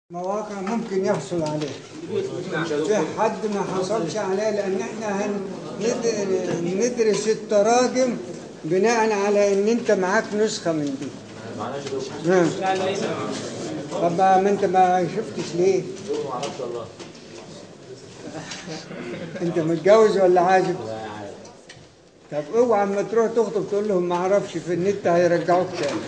مواقع ممكن يحصل عليه في حد ما حصلش عليه لان احنا هن- ندرس التراجم بناء على ان انت معاك نسخه من دي ها. طب ما انت ما شفتش ليه انت متجوز ولا عازب طب اوعى اما تروح تخطب تقول لهم ما اعرفش في النت هيرجعوك تاني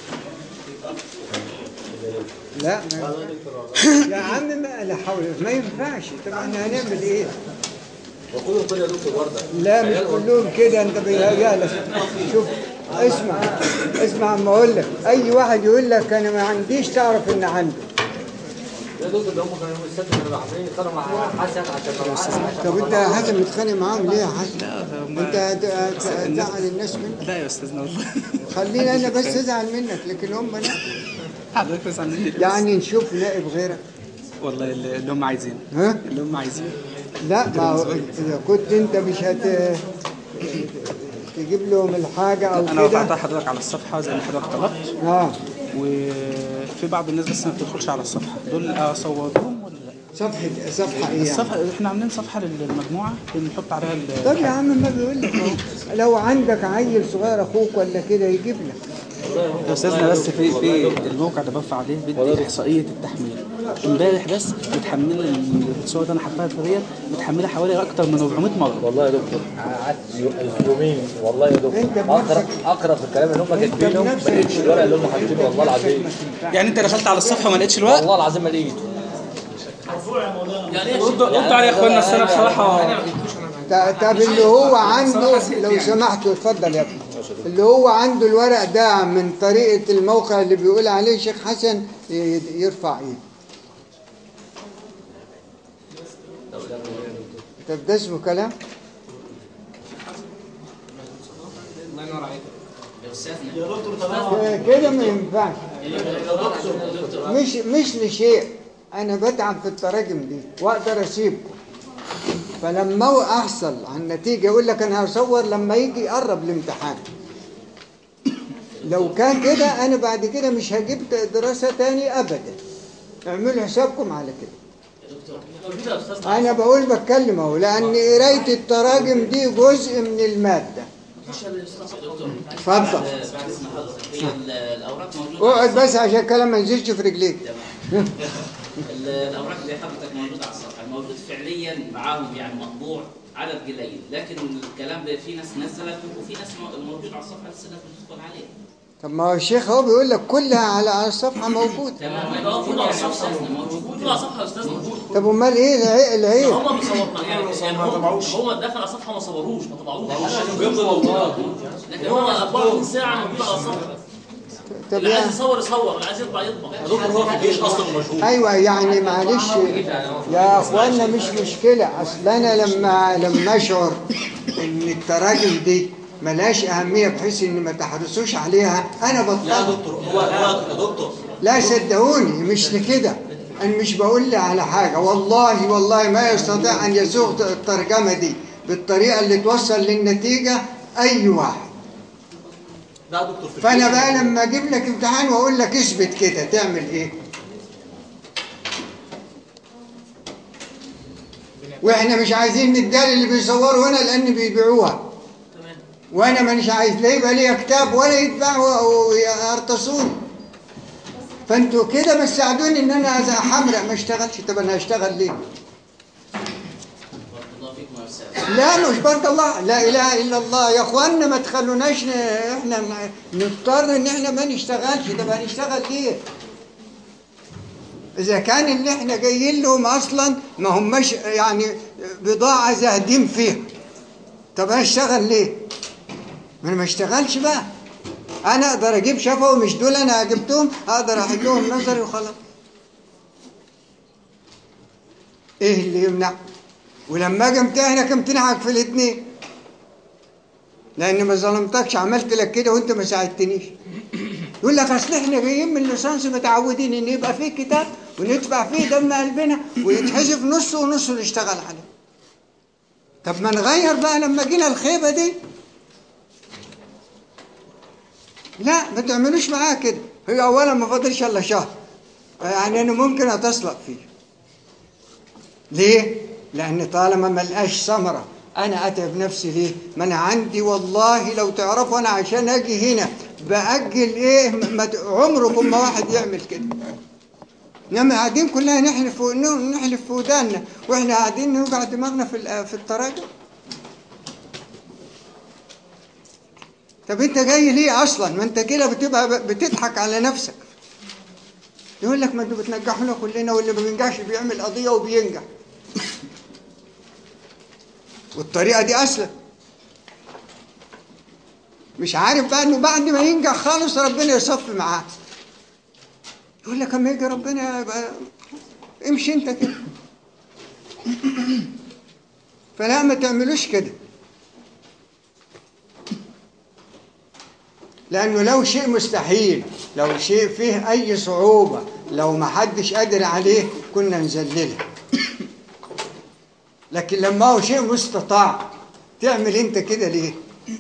لا ما يا عم ما لا حول ما ينفعش طب احنا هنعمل ايه؟ وكلهم كده يا دكتور برضه لا مش كلهم كده انت بيهيألك شوف اسمع اسمع اما اقول لك اي واحد يقول لك انا ما عنديش تعرف ان عنده يا دكتور ده هم كانوا الست كانوا عاملين يتخانقوا مع حسن عشان ما معاه طب انت يا حسن متخانق معاهم ليه يا حسن؟ انت هت- هت- هتزعل الناس منك لا يا استاذنا والله خليني انا بس ازعل منك لكن هم لا حضرتك بس عندي يعني نشوف نائب غيرك والله اللي اللي هم عايزينه ها؟ اللي هم عايزينه لا ما هو اذا كنت انت مش هت تجيب لهم الحاجه او انا رفعتها كده حضرتك على الصفحه زي ما حضرتك طلبت اه وفي بعض الناس بس ما بتدخلش على الصفحه دول اصورهم ولا لا صفحه صفحه ايه يعني؟ الصفحه احنا عاملين صفحه للمجموعه بنحط عليها ال- طب يا عم ما بيقول لك اهو لو عندك عيل صغير اخوك ولا كده يجيب لك يا استاذنا بس في في الموقع اللي برفع عليه بيدي احصائيه التحميل امبارح بس متحمل الصور اللي انا حطها ديت متحمله حوالي اكتر من 400 مره والله يا دكتور قعدت يو- يومين والله يا دكتور انت اقرا بنفسك- اقرا في الكلام اللي هم كاتبينه ما بنفسك لقيتش الورق اللي هم حاطينه والله العظيم يعني انت دخلت على الصفحه وما لقيتش الوقت والله العظيم ما لقيت ردوا ردوا عليه يا اخوانا السنه بصراحه ط- طب اللي هو عنده لو سمحتوا اتفضل يا ابني اللي هو عنده الورق ده من طريقه الموقع اللي بيقول عليه شيخ حسن ي- يرفع ايده طب ده اسمه كلام الله ينور عليك يا استاذنا ك- كده ما ينفعش مش مش لشيء انا بتعب في التراجم دي واقدر اسيبكم فلما هو احصل عن نتيجه يقول لك انا هصور لما يجي يقرب الامتحان لو كان كده انا بعد كده مش هجيب دراسه تاني ابدا اعملوا حسابكم على كده انا بقول بتكلم اهو لان قرايه التراجم دي جزء من الماده اتفضل بعد اسم حضرتك هي ال- الاوراق موجوده اقعد بس عشان الكلام ما ينزلش في رجليك ال- الاوراق اللي حضرتك موجوده على الصفحه الموجود فعليا معاهم يعني مطبوع عدد قليل لكن الكلام ده في ناس نزلت وفي ناس مو- موجود على الصفحه لسه الناس بتدخل عليه طب ما هو الشيخ هو بيقول لك كلها على على الصفحه موجوده تمام موجود على الصفحه موجود موجود على صفحه يا استاذ موجود طب امال ايه العيب العيب هم بيصوروا يعني يعني هم هو دخل على الصفحه ما صوروش ما طبعوش لكن هو 24 ساعه موجود على الصفحه طب اللي عايز يعني يصور يصور اللي عايز يطبع يطبع هو في الجيش اصلا مشهور ايوه يعني معلش يا اخوانا مش مشكله اصل انا لما لما اشعر ان التراجم دي ملهاش اهميه بحيث ان ما تحرصوش عليها انا بطلها دكتور هو هو يا دكتور لا صدقوني مش لكده انا مش بقول لي على حاجه والله والله ما يستطيع ان يسوق الترجمه دي بالطريقه اللي توصل للنتيجه اي واحد لا دكتور في فانا بقى لما اجيب لك امتحان واقول لك اثبت كده تعمل ايه واحنا مش عايزين ندال اللي بيصوروا هنا لان بيبيعوها تمام وانا مانيش عايز لا يبقى ليا كتاب ولا يتباعوا ويرتصوني فانتوا كده بس ساعدوني ان انا أز- حمرق ما اشتغلش طب انا هشتغل ليه بارك الله فيكم يا استاذ لا مش بارك الله لا اله الا الله يا اخوانا ما تخلوناش ن- احنا ن- نضطر ان احنا ما نشتغلش طب هنشتغل ليه اذا كان اللي احنا جايين لهم اصلا ما هماش يعني بضاعه زاهدين فيها طب هشتغل ليه ما انا ما اشتغلش بقى انا اقدر اجيب شفوي مش دول انا جبتهم اقدر احلهم نظري وخلاص ايه اللي يمنع ولما اجي امتحنك امتنعك في الاثنين لان ما ظلمتكش عملت لك كده وانت ما ساعدتنيش يقول لك اصل احنا جايين من الليسانس متعودين ان يبقى فيه كتاب وندفع فيه دم قلبنا ويتحذف نصه ونصه نشتغل عليه طب ما نغير بقى لما جينا الخيبه دي لا ما تعملوش معاه كده هي اولا ما فاضلش الا شهر يعني انا ممكن اتصلق فيه ليه لان طالما ما لقاش ثمره انا اتعب نفسي ليه ما انا عندي والله لو تعرفوا انا عشان اجي هنا باجل ايه ما ت- عمركم ما واحد يعمل كده انما قاعدين كلنا نحلف و- نحلف في وداننا واحنا قاعدين نوجع دماغنا في ال- في التراجع طب انت جاي ليه اصلا ما انت كده بتبقى ب- بتضحك على نفسك يقول لك ما انتوا بتنجحونا كلنا واللي ما بينجحش بيعمل قضيه وبينجح والطريقه دي اسلم مش عارف بقى انه بعد ما ينجح خالص ربنا يصفي معاه يقول لك اما يجي ربنا يبقى امشي انت كده فلا ما تعملوش كده لأنه لو شيء مستحيل لو شيء فيه أي صعوبة لو ما حدش قادر عليه كنا نذلله لكن لما هو شيء مستطاع تعمل أنت كده ليه؟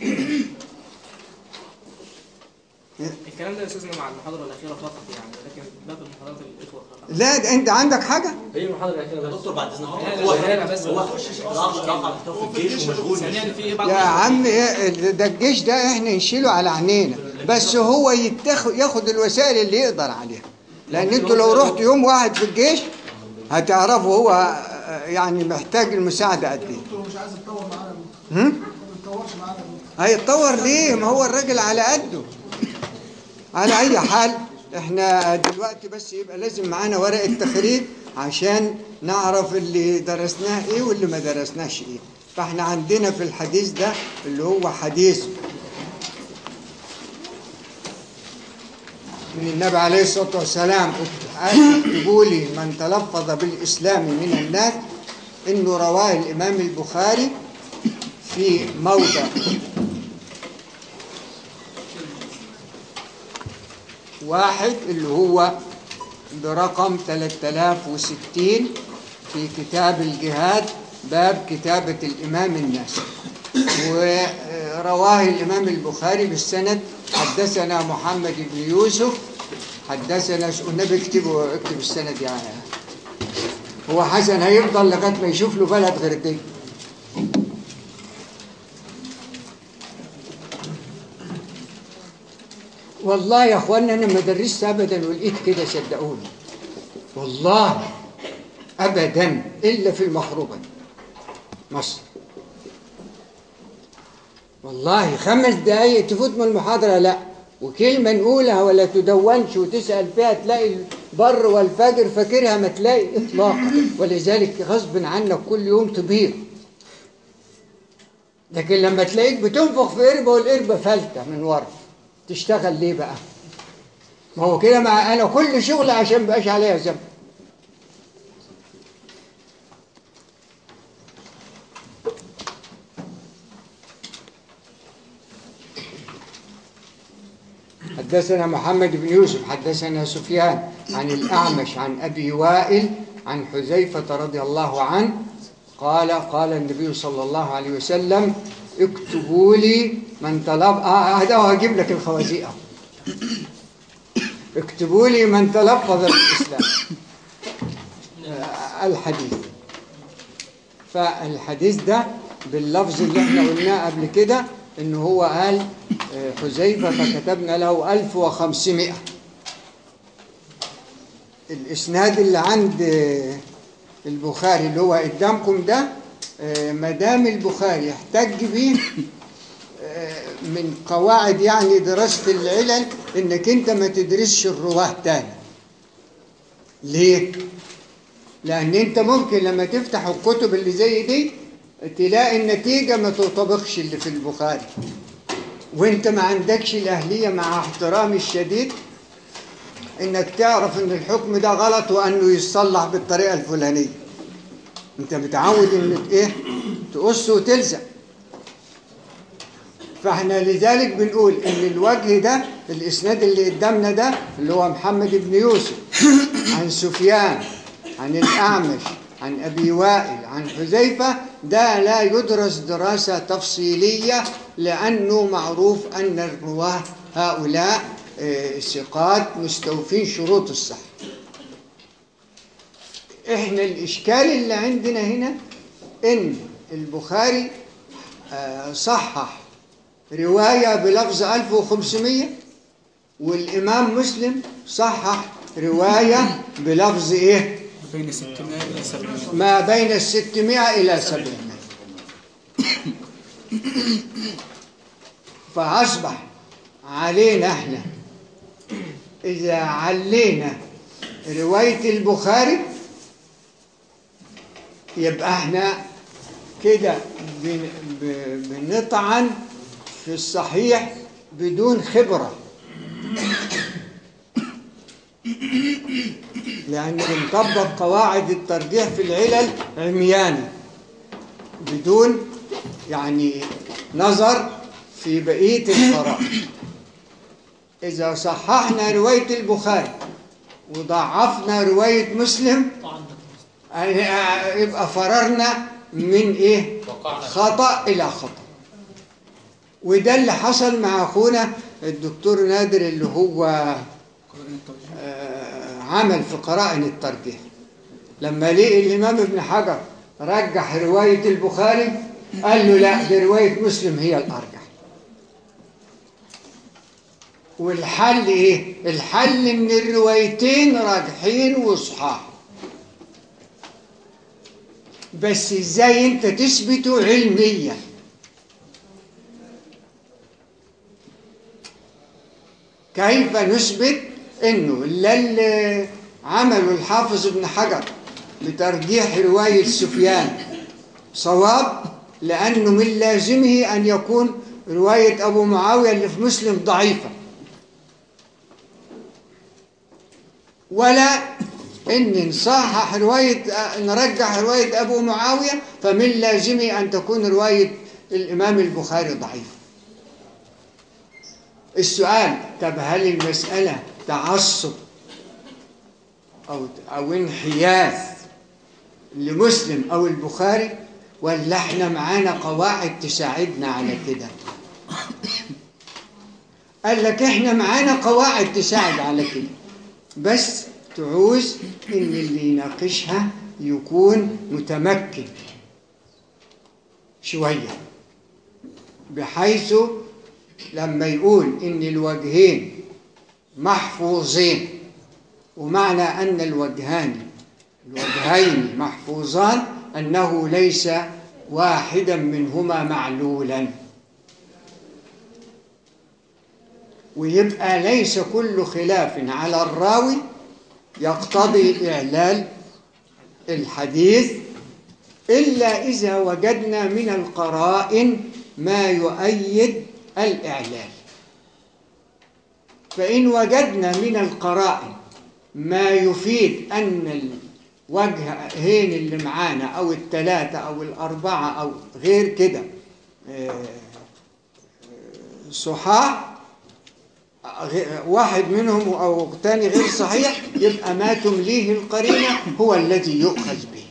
الكلام ده يا استاذنا مع المحاضره الاخيره فقط يعني لكن باقي المحاضرات الاخوه فقط لا ده أنت عندك حاجة؟ هي المحاضره الاخيره بس دكتور بعد اذنك لا، هو لا، لا، بس هو ضغط ضغط على كتافه في الجيش ومشغول ثانيا في بعض يا عم إيه ده الجيش ده احنا نشيله على عينينا بس هو يتخ... ياخد الوسائل اللي يقدر عليها لان انتوا لو رحت يوم واحد في الجيش هتعرفوا هو آه، يعني محتاج المساعدة قد ايه دكتور مش عايز يتطور معانا هم؟ ما يتطورش معانا هيتطور ليه ما هو الراجل على قده على اي حال احنا دلوقتي بس يبقى لازم معانا ورقة تخريج عشان نعرف اللي درسناه ايه واللي ما درسناش ايه فاحنا عندنا في الحديث ده اللي هو حديث من النبي عليه الصلاة والسلام اكتبوا لي من تلفظ بالإسلام من الناس إنه رواه الإمام البخاري في موضع واحد اللي هو برقم 3060 في كتاب الجهاد باب كتابة الإمام الناس ورواه الإمام البخاري بالسند حدثنا محمد بن يوسف حدثنا النبي اكتبه اكتب السند يعني هو حسن هيفضل لغاية ما يشوف له بلد غير دي والله يا اخوانا انا ما درست ابدا ولقيت كده صدقوني والله ابدا الا في المخروبه مصر والله خمس دقايق تفوت من المحاضره لا وكلمه نقولها ولا تدونش وتسال فيها تلاقي البر والفجر فاكرها ما تلاقي اطلاقا ولذلك غصب عنك كل يوم تبيض لكن لما تلاقيك بتنفخ في قربة والقربة فلتة من ورا تشتغل ليه بقى ما هو كده مع انا كل شغل عشان مبقاش عليها ذنب حدثنا محمد بن يوسف حدثنا سفيان عن الأعمش عن أبي وائل عن حذيفة رضي الله عنه قال قال النبي صلى الله عليه وسلم اكتبوا لي من طلب آه هذا هجيب لك الخوازيق أهو. اكتبوا لي من تلفظ بالإسلام آه، الحديث فالحديث ده باللفظ اللي احنا قلناه قبل كده ان هو قال آه، حذيفة فكتبنا له 1500 الاسناد اللي عند آه، البخاري اللي هو قدامكم ده آه، مدام البخاري احتج بيه آه، من قواعد يعني دراسة العلل انك انت ما تدرسش الرواه تاني ليه؟ لأن أنت ممكن لما تفتح الكتب اللي زي دي تلاقي النتيجة ما تطابقش اللي في البخاري وأنت ما عندكش الأهلية مع احترامي الشديد إنك تعرف إن الحكم ده غلط وأنه يصلح بالطريقة الفلانية أنت متعود إنك إيه تقص وتلزق فاحنا لذلك بنقول ان الوجه ده الاسناد اللي قدامنا ده اللي هو محمد بن يوسف عن سفيان عن الاعمش عن ابي وائل عن حذيفه ده لا يدرس دراسه تفصيليه لانه معروف ان الرواه هؤلاء آه، ثقات مستوفين شروط الصحه احنا الاشكال اللي عندنا هنا ان البخاري آه، صحح رواية بلفظ 1500 والإمام مسلم صحح رواية بلفظ إيه؟ بين 600 إلى 700 ما بين الستمائة إلى سبعمائة فأصبح علينا احنا إذا علينا رواية البخاري يبقى احنا كده بن- ب- بنطعن في الصحيح بدون خبرة لأن بنطبق قواعد الترجيح في العلل عميانا بدون يعني نظر في بقية الفرائض إذا صححنا رواية البخاري وضعفنا رواية مسلم يعني يبقى فررنا من إيه؟ خطأ إلى خطأ وده اللي حصل مع أخونا الدكتور نادر اللي هو آه، عمل في قرائن الترجيح لما لقي الإمام ابن حجر رجح رواية البخاري قال له لا دي رواية مسلم هي الأرجح والحل إيه؟ الحل إن الروايتين راجحين وصحاح بس إزاي أنت تثبته علميا كيف نثبت انه لا اللي عمله الحافظ ابن حجر بترجيح رواية سفيان صواب لأنه من لازمه أن يكون رواية أبو معاوية اللي في مسلم ضعيفة ولا إن نصحح رواية نرجح رواية أبو معاوية فمن لازمه أن تكون رواية الإمام البخاري ضعيفة السؤال طب هل المسألة تعصب أو أو انحياز لمسلم أو البخاري ولا احنا معانا قواعد تساعدنا على كده؟ قال لك احنا معانا قواعد تساعد على كده بس تعوز ان اللي يناقشها يكون متمكن شويه بحيث لما يقول ان الوجهين محفوظين ومعنى ان الوجهان الوجهين محفوظان انه ليس واحدا منهما معلولا ويبقى ليس كل خلاف على الراوي يقتضي اعلال الحديث الا اذا وجدنا من القرائن ما يؤيد الإعلال فإن وجدنا من القرائن ما يفيد أن الوجهين اللي معانا أو الثلاثة أو الأربعة أو غير كده آه، آه، صحاح غ- واحد منهم أو تاني غير صحيح يبقى ما تمليه القرينة هو الذي يؤخذ به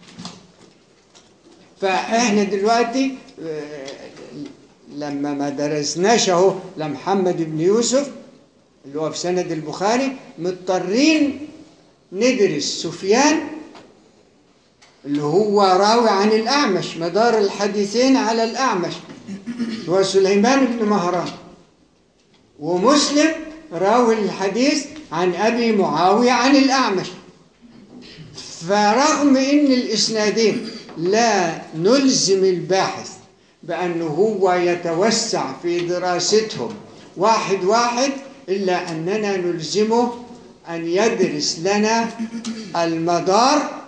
فإحنا دلوقتي آه، لما ما درسناش اهو لمحمد بن يوسف اللي هو في سند البخاري مضطرين ندرس سفيان اللي هو راوي عن الأعمش مدار الحديثين على الأعمش هو سليمان بن مهران ومسلم راوي الحديث عن أبي معاوية عن الأعمش فرغم ان الاسنادين لا نلزم الباحث بانه هو يتوسع في دراستهم واحد واحد الا اننا نلزمه ان يدرس لنا المدار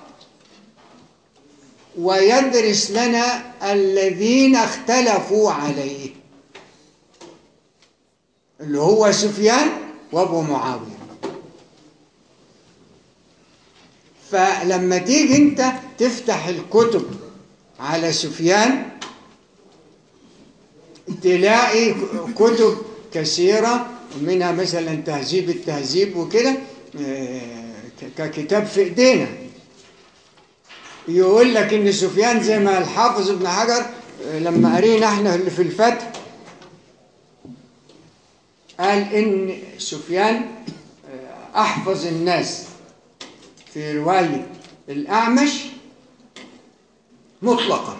ويدرس لنا الذين اختلفوا عليه اللي هو سفيان وابو معاويه فلما تيجي انت تفتح الكتب على سفيان تلاقي كتب كثيرة منها مثلا تهذيب التهذيب وكده آه، ككتاب في ايدينا يقول لك ان سفيان زي ما الحافظ ابن حجر آه، لما قرينا احنا اللي في الفتح قال ان سفيان آه، احفظ الناس في رواية الأعمش مطلقا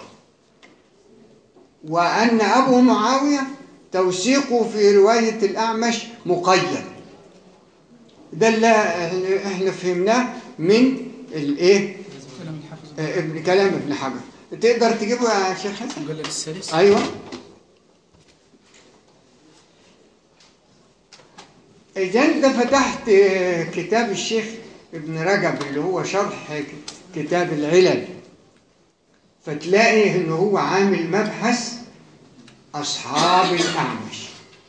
وأن أبو معاوية توثيقه في رواية الأعمش مقيد ده اللي احنا فهمناه من الايه كلام الحافظ آه، ابن كلام ابن حجر تقدر تجيبه يا شيخ حسن المجلد السادس ايوه اذا انت فتحت آه، كتاب الشيخ ابن رجب اللي هو شرح ك- كتاب العلل فتلاقي ان هو عامل مبحث اصحاب الاعمش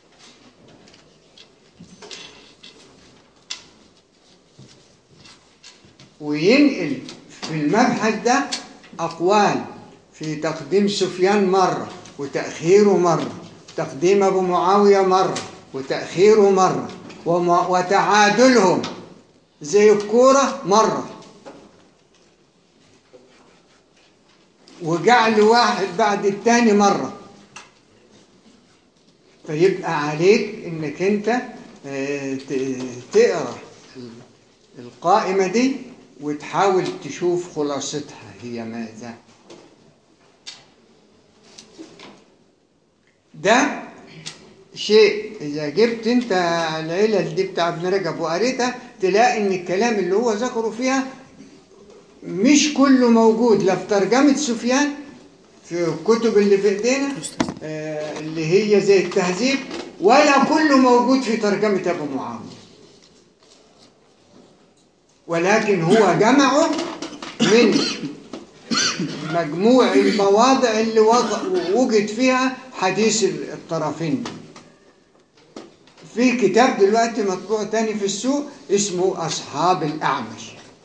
وينقل في المبحث ده أقوال في تقديم سفيان مرة وتأخيره مرة تقديم أبو معاوية مرة وتأخيره مرة وم- وتعادلهم زي الكورة مرة وجعل واحد بعد التاني مرة فيبقى عليك انك انت آه، ت- تقرا القائمة دي وتحاول تشوف خلاصتها هي ماذا ده شيء إذا جبت أنت العلل دي بتاع ابن رجب وقريتها تلاقي إن الكلام اللي هو ذكره فيها مش كله موجود لا في ترجمة سفيان في الكتب اللي في ايدينا آه، اللي هي زي التهذيب ولا كله موجود في ترجمة أبو معاوية ولكن هو جمعه من مجموع المواضع اللي وض- وجد فيها حديث الطرفين دول. في كتاب دلوقتي مطبوع تاني في السوق اسمه أصحاب الأعمش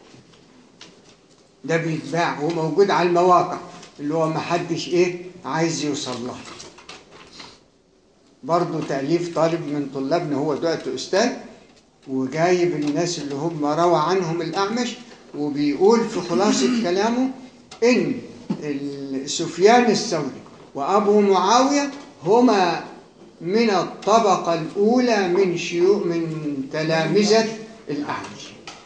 ده بيتباع وموجود على المواقع اللي هو محدش ايه عايز يوصل لها برضه تأليف طالب من طلابنا هو دلوقتي أستاذ وجايب الناس اللي هم روى عنهم الأعمش وبيقول في خلاصة كلامه إن ال- سفيان الثوري وأبو معاوية هما من الطبقة الأولى من شيوخ من تلامذة الأعمش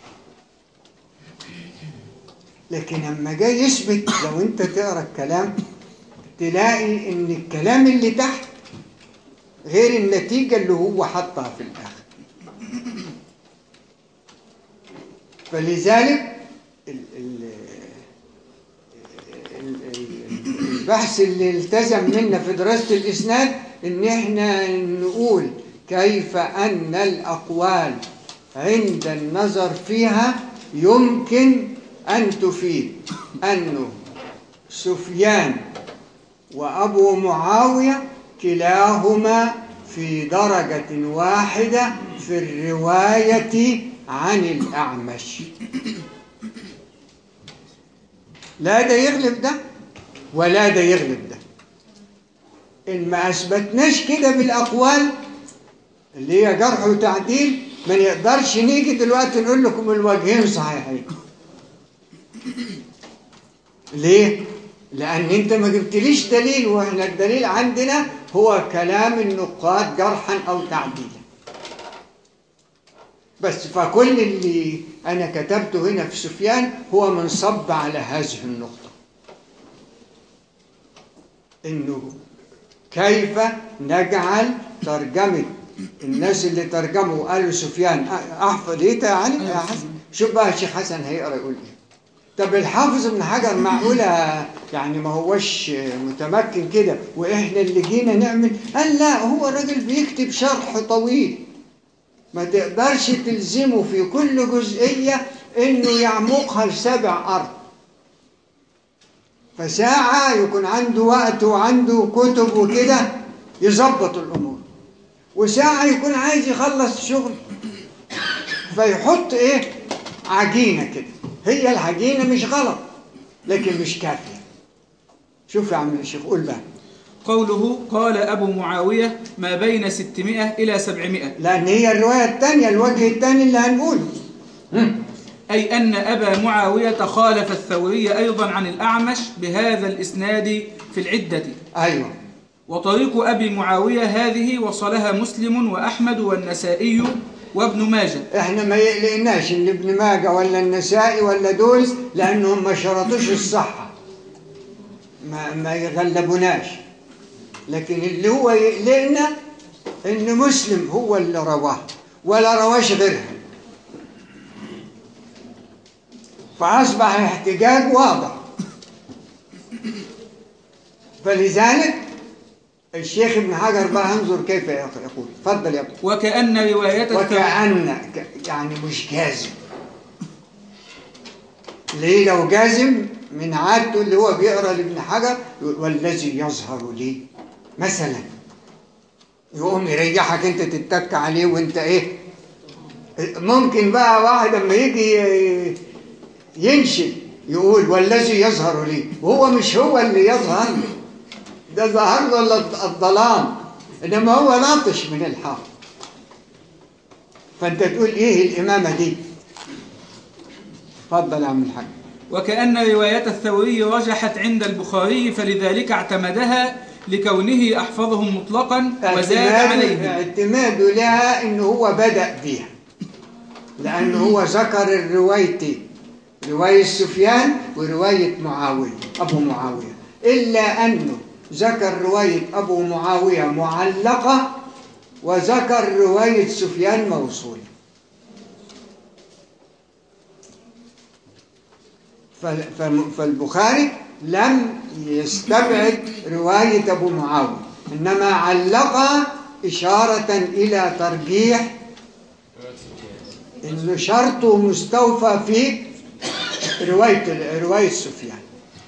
لكن لما جاي يثبت لو أنت تقرأ الكلام تلاقي إن الكلام اللي تحت غير النتيجة اللي هو حطها في الآخر فلذلك ال- ال- ال- ال- البحث اللي التزم منا في دراسة الإسناد إن إحنا نقول كيف أن الأقوال عند النظر فيها يمكن أن تفيد أنه سفيان وأبو معاوية كلاهما في درجة واحدة في الرواية عن الأعمش لا ده يغلب ده ولا ده يغلب ده إن ما أثبتناش كده بالأقوال اللي هي جرح وتعديل ما نقدرش نيجي دلوقتي نقول لكم الوجهين صحيحين ليه؟ لأن أنت ما جبتليش دليل وإحنا الدليل عندنا هو كلام النقاد جرحا أو تعديلا بس فكل اللي أنا كتبته هنا في سفيان هو منصب على هذه النقطة إنه كيف نجعل ترجمة الناس اللي ترجموا وقالوا سفيان أ- أحفظ إيه يا علي يا حسن شوف بقى الشيخ حسن هيقرأ يقول إيه طب الحافظ ابن حجر معقولة يعني ما هوش متمكن كده وإحنا اللي جينا نعمل قال لا هو الراجل بيكتب شرح طويل ما تقدرش تلزمه في كل جزئية إنه يعمقها لسبع أرض فساعة يكون عنده وقت وعنده كتب وكده يظبط الأمور وساعة يكون عايز يخلص شغل فيحط إيه عجينة كده هي العجينة مش غلط لكن مش كافية شوف يا عم الشيخ قول بقى قوله قال أبو معاوية ما بين 600 إلى 700 لأن هي الرواية الثانية الوجه الثاني اللي هنقوله أي أن أبا معاوية خالف الثوري أيضا عن الأعمش بهذا الإسناد في العدة أيوه وطريق أبي معاوية هذه وصلها مسلم وأحمد والنسائي وابن ماجه احنا ما يقلقناش ان ابن ماجه ولا النسائي ولا دول لانهم ما شرطوش الصحه ما ما يغلبوناش لكن اللي هو يقلقنا ان مسلم هو اللي رواه ولا رواش غيرها فاصبح الاحتجاج واضح فلذلك الشيخ ابن حجر بقى انظر كيف يقول تفضل يا ابني وكأن رواية الثوري وكأن ك- يعني مش جازم ليه لو جازم من عادته اللي هو بيقرا لابن حجر يقول والذي يظهر لي مثلا يقوم يريحك انت تتك عليه وانت ايه ممكن بقى واحد لما يجي ي- ينشد يقول والذي يظهر لي وهو مش هو اللي يظهر لي ده ظهر له الض- الظلام انما هو ناطش من الحق فانت تقول ايه الامامه دي اتفضل يا عم الحاج وكأن رواية الثوري رجحت عند البخاري فلذلك اعتمدها لكونه أحفظهم مطلقا وزاد اعتماد- عليهم اعتماده لها انه هو بدأ بيها لانه هو ذكر الروايتين رواية سفيان ورواية معاوية أبو معاوية إلا أنه ذكر رواية أبو معاوية معلقة وذكر رواية سفيان موصولة فال- فالم- فالبخاري لم يستبعد رواية أبو معاوية إنما علقها إشارة إلى ترجيح إنه شرطه مستوفى في رواية رواية سفيان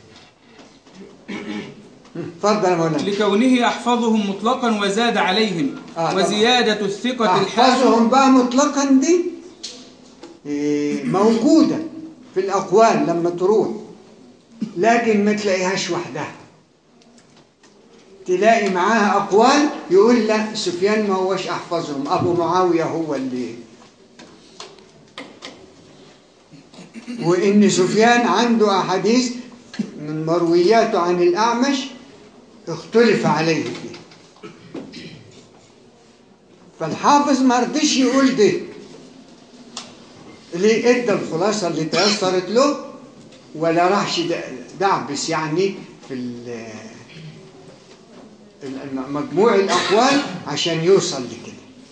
تفضل يا مولانا لكونه أحفظهم مطلقا وزاد عليهم آه، طبعا. وزيادة الثقة الحافظ أحفظهم بقى مطلقا دي إيه، موجودة في الأقوال لما تروح لكن ما تلاقيهاش وحدها تلاقي معاها أقوال يقول لا سفيان ما هوش أحفظهم أبو معاوية هو اللي وإن سفيان عنده أحاديث من مروياته عن الأعمش اختلف عليه فيه فالحافظ ما رضيش يقول ده ليه ادى الخلاصه اللي تيسرت له ولا راحش د- دعبس يعني في ال- ال- مجموع الاقوال عشان يوصل لكده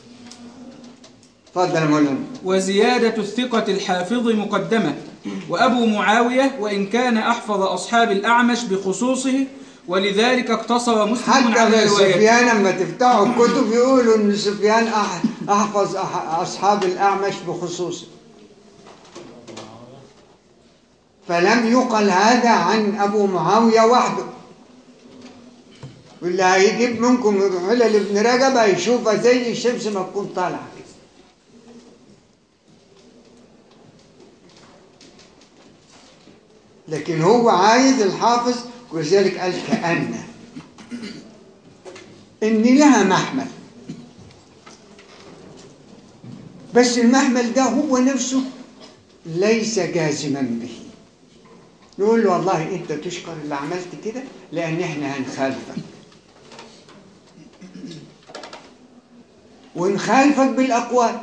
اتفضل يا مولانا وزيادة الثقة الحافظ مقدمة وأبو معاوية وإن كان أحفظ أصحاب الأعمش بخصوصه ولذلك اقتصر مسلم حتى على في روايته سفيان لما تفتحوا الكتب يقولوا ان سفيان أح- احفظ أح- اصحاب الاعمش بخصوصه فلم يقل هذا عن ابو معاويه وحده واللي هيجيب منكم علل ابن رجب هيشوفها زي الشمس ما تكون طالعه كده لكن هو عايز الحافظ ولذلك قال كأن إن لها محمل بس المحمل ده هو نفسه ليس جازما به نقول له والله انت تشكر اللي عملت كده لان احنا هنخالفك ونخالفك بالاقوال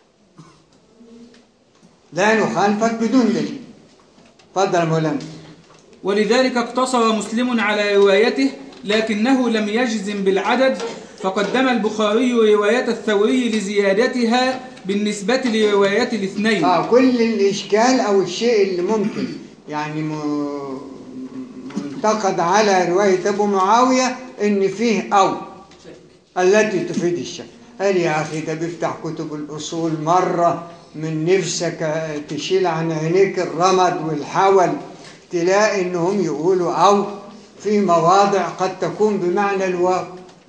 لا نخالفك بدون دليل اتفضل يا مولانا ولذلك اقتصر مسلم على روايته لكنه لم يجزم بالعدد فقدم البخاري رواية الثوري لزيادتها بالنسبة لرواية الاثنين اه كل الاشكال او الشيء اللي ممكن يعني م- منتقد على روايه ابو معاويه ان فيه او التي تفيد الشك قال يا اخي ده بيفتح كتب الاصول مره من نفسك تشيل عن عينيك الرمد والحول تلاقي انهم يقولوا او في مواضع قد تكون بمعنى الواو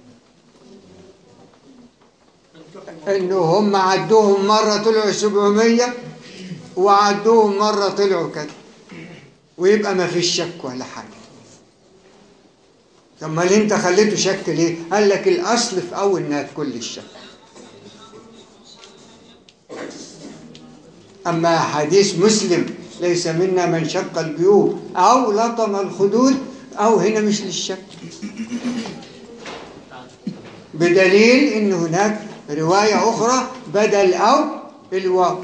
انه هم عدوهم مره طلعوا 700 وعدوهم مره طلعوا كده ويبقى ما فيش شك ولا حاجه طب ما انت خليته شك ليه قال لك الاصل في اول انها تكون الشك اما حديث مسلم ليس منا من شق الجيوب او لطم الخدود او هنا مش للشك بدليل ان هناك روايه اخرى بدل أو الواو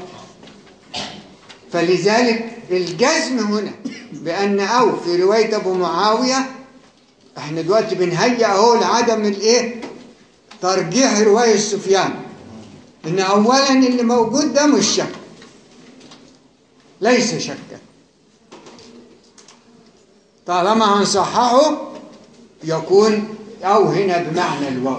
فلذلك الجزم هنا بأن أو في رواية أبو معاوية احنا دلوقتي بنهيئ اهو لعدم الايه ترجيح رواية سفيان ان اولا اللي موجود ده مش شك ليس شكا طالما هنصححه يكون او هنا بمعنى الواو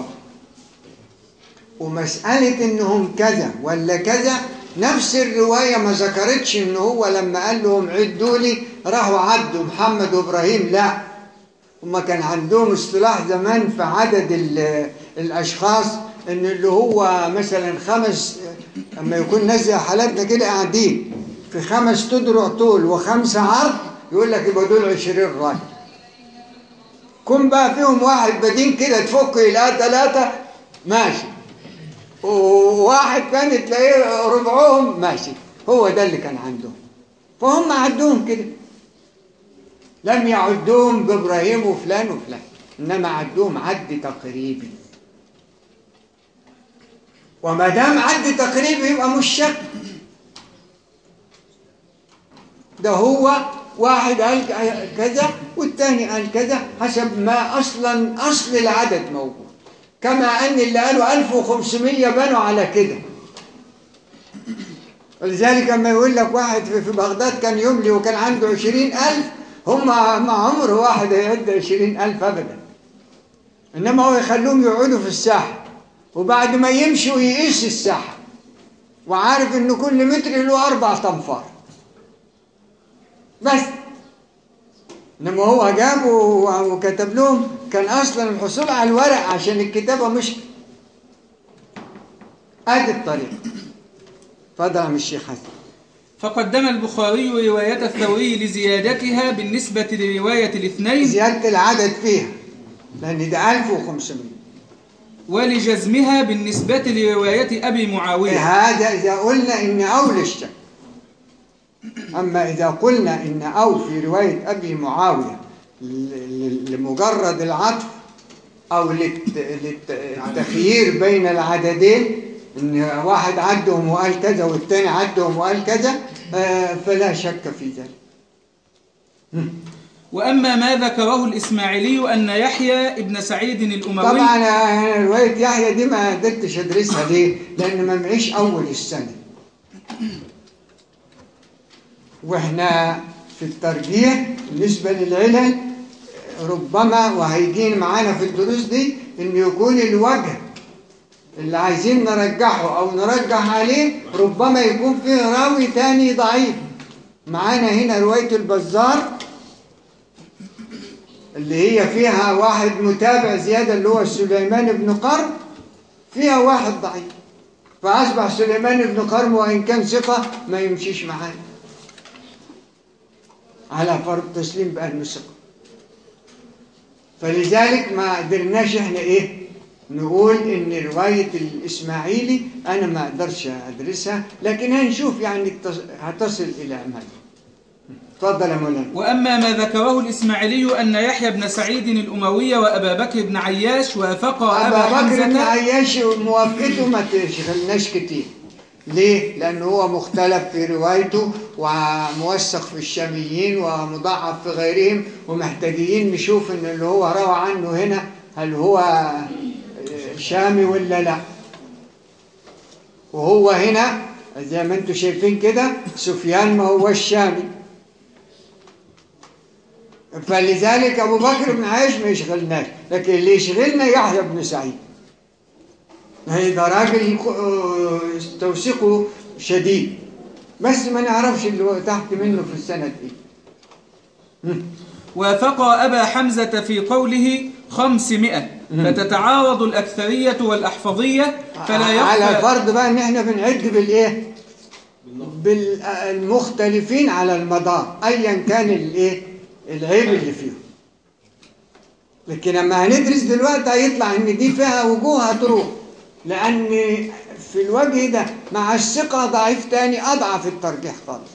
ومسألة انهم كذا ولا كذا نفس الرواية ما ذكرتش ان هو لما قال لهم عدوا لي راحوا عدوا محمد وابراهيم لا هما كان عندهم اصطلاح زمان في عدد ال- الاشخاص ان اللي هو مثلا خمس اما يكون ناس زي حالاتنا كده قاعدين في خمس تدرع طول وخمسة عرض يقول لك يبقى دول 20 راجل كون بقى فيهم واحد بدين كده تفك يلاقي ثلاثة ماشي وواحد تاني تلاقيه ربعهم ماشي هو ده اللي كان عندهم فهم عدوهم كده لم يعدوهم بإبراهيم وفلان وفلان إنما عدوهم عد تقريبي وما دام عد تقريبي يبقى مش شك ده هو واحد قال كذا والتاني قال كذا حسب ما أصلا أصل العدد موجود كما أن اللي قالوا 1500 بنوا على كده ولذلك لما يقول لك واحد في في بغداد كان يملي وكان عنده عشرين ألف هم مع عمر واحد هيعد عشرين ألف أبدا إنما هو يخلوهم يقعدوا في الساحة وبعد ما يمشوا يقيس الساحة وعارف إن كل متر له أربع تنفار بس إنما هو جاب و- وكتب لهم كان أصلا الحصول على الورق عشان الكتابة مش أدي الطريقة اتفضل يا عم الشيخ حسن فقدم البخاري رواية الثوري لزيادتها بالنسبة لرواية الاثنين زيادة العدد فيها لأن ده 1500 ولجزمها بالنسبة لرواية أبي معاوية هذا إذا قلنا إن أو للشك أما إذا قلنا إن أو في رواية أبي معاوية ل- ل- لمجرد العطف أو للت- للت- للتخيير بين العددين إن واحد عدهم وقال كذا والتاني عدهم وقال كذا آه، فلا شك في ذلك وأما ما ذكره الإسماعيلي أن يحيى ابن سعيد الأموي طبعا أنا رواية يحيى دي ما قدرتش أدرسها ليه؟ لأن ما معيش أول السنة وإحنا في الترجيح بالنسبة للعلل ربما وهيجين معانا في الدروس دي إن يكون الوجه اللي عايزين نرجحه أو نرجح عليه ربما يكون فيه راوي تاني ضعيف معانا هنا رواية البزار اللي هي فيها واحد متابع زيادة اللي هو سليمان بن قرن فيها واحد ضعيف فأصبح سليمان بن قرن وإن كان ثقة ما يمشيش معاه على فرض تسليم بأنه ثقة فلذلك ما قدرناش احنا ايه نقول ان رواية الإسماعيلي أنا ما أقدرش أدرسها لكن هنشوف يعني التص- هتصل إلى ماذا اتفضل يا مولانا وأما ما ذكره الإسماعيلي أن يحيى بن سعيد الأموي وأبا بكر بن عياش وافقا أبا أبا بكر بن حمزة عياش موافقته ما تشغلناش كتير ليه؟ لأنه هو مختلف في روايته وموثق في الشاميين ومضاعف في غيرهم ومحتاجين نشوف إن اللي هو روى عنه هنا هل هو شامي ولا لا وهو هنا زي ما انتم شايفين كده سفيان ما هو الشامي فلذلك أبو بكر بن عياش ما يشغلناش لكن اللي يشغلنا يحيى بن سعيد هيدا راجل آه، توثيقه شديد بس ما نعرفش اللي هو تحت منه في السند ايه وافقا أبا حمزة في قوله خمسمائة فتتعارض الأكثرية والأحفظية فلا على يخفى فرض بقى ان احنا بنعد بالايه بالمختلفين على المدار ايا كان الايه العيب اللي فيهم لكن لما هندرس دلوقتي هيطلع ان دي فيها وجوه هتروح لان في الوجه ده مع الثقة ضعيف تاني اضعف الترجيح خالص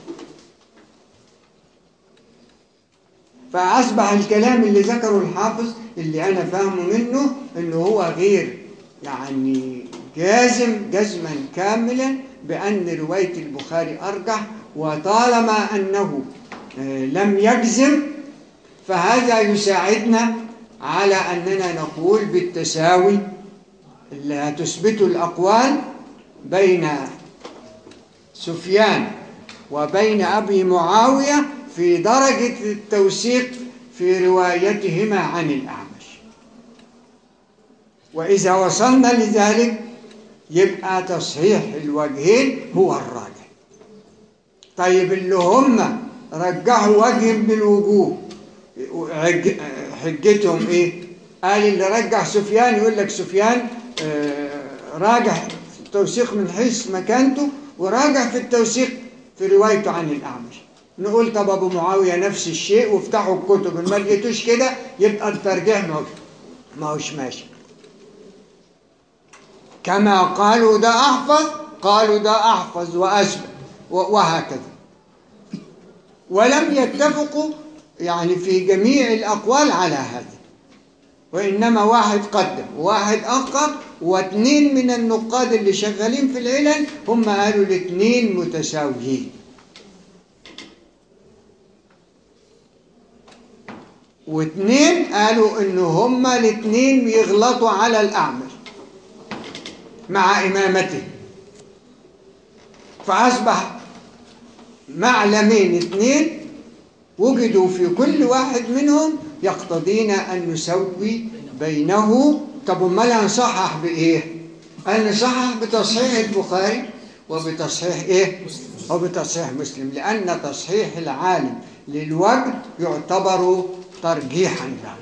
فأصبح الكلام اللي ذكره الحافظ اللي أنا فاهمه منه إنه هو غير يعني جازم جزما كاملا بأن رواية البخاري أرجح وطالما أنه آه، لم يجزم فهذا يساعدنا على أننا نقول بالتساوي اللي هتثبته الأقوال بين سفيان وبين أبي معاوية في درجة التوثيق في روايتهما عن الأعمش وإذا وصلنا لذلك يبقى تصحيح الوجهين هو الراجح طيب اللي هم رجحوا وجه من الوجوه عج- حجتهم ايه قال اللي رجح سفيان يقول لك سفيان آه، راجح في التوثيق من حيث مكانته وراجح في التوثيق في روايته عن الأعمش نقول طب أبو معاوية نفس الشيء وافتحوا الكتب إن ما لقيتوش كده يبقى الترجيح ما هوش- ما هوش ماشي كما قالوا ده أحفظ قالوا ده أحفظ وأثبت و- وهكذا ولم يتفقوا يعني في جميع الأقوال على هذا وإنما واحد قدم وواحد أخر واثنين من النقاد اللي شغالين في العلل هم قالوا الاثنين متساويين واثنين قالوا إن هما الاثنين يغلطوا على الأعمش مع إمامته فأصبح معلمين اثنين وجدوا في كل واحد منهم يقتضينا أن نسوي بينه طب امال هنصحح بإيه؟ أن نصحح بتصحيح البخاري وبتصحيح إيه؟ وبتصحيح مسلم لأن تصحيح العالم للوجد يعتبر ترجيحا له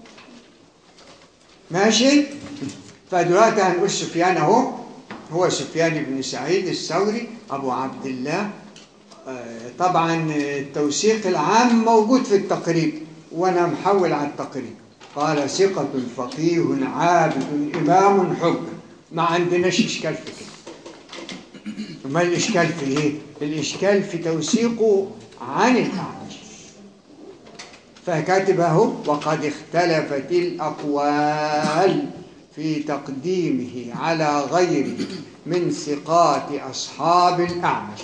ماشي؟ فدلوقتي هنقول سفيان أهو هو سفيان بن سعيد الثوري أبو عبد الله آه، طبعا التوثيق العام موجود في التقريب وانا محول على التقريب قال ثقة فقيه عابد إمام حجة ما عندناش إشكال في كده ما الإشكال في إيه؟ الإشكال في توثيقه عن الأعمش فكاتب اهو وقد اختلفت الأقوال في تقديمه على غيره من ثقات أصحاب الأعمش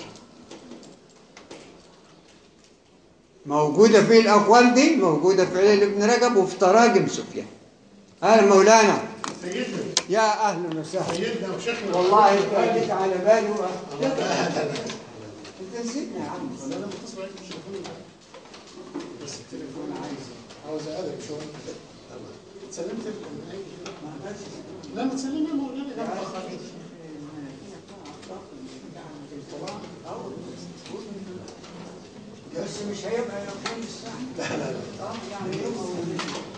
موجودة في الأقوال دي موجودة في علل ابن رجب وفي تراجم سفيان أهلا مولانا سيدنا يا أهلا وسهلا سيدنا وشيخنا والله أنت جيت على بالي و... أنت نسيتني يا عم بس التليفون عايز عاوز اقلب شويه سلمت ال- لا ما تسلمي يا مولانا ده متاخرين بس مش هيبقى يوم الساعة لا لا لا يعني يوم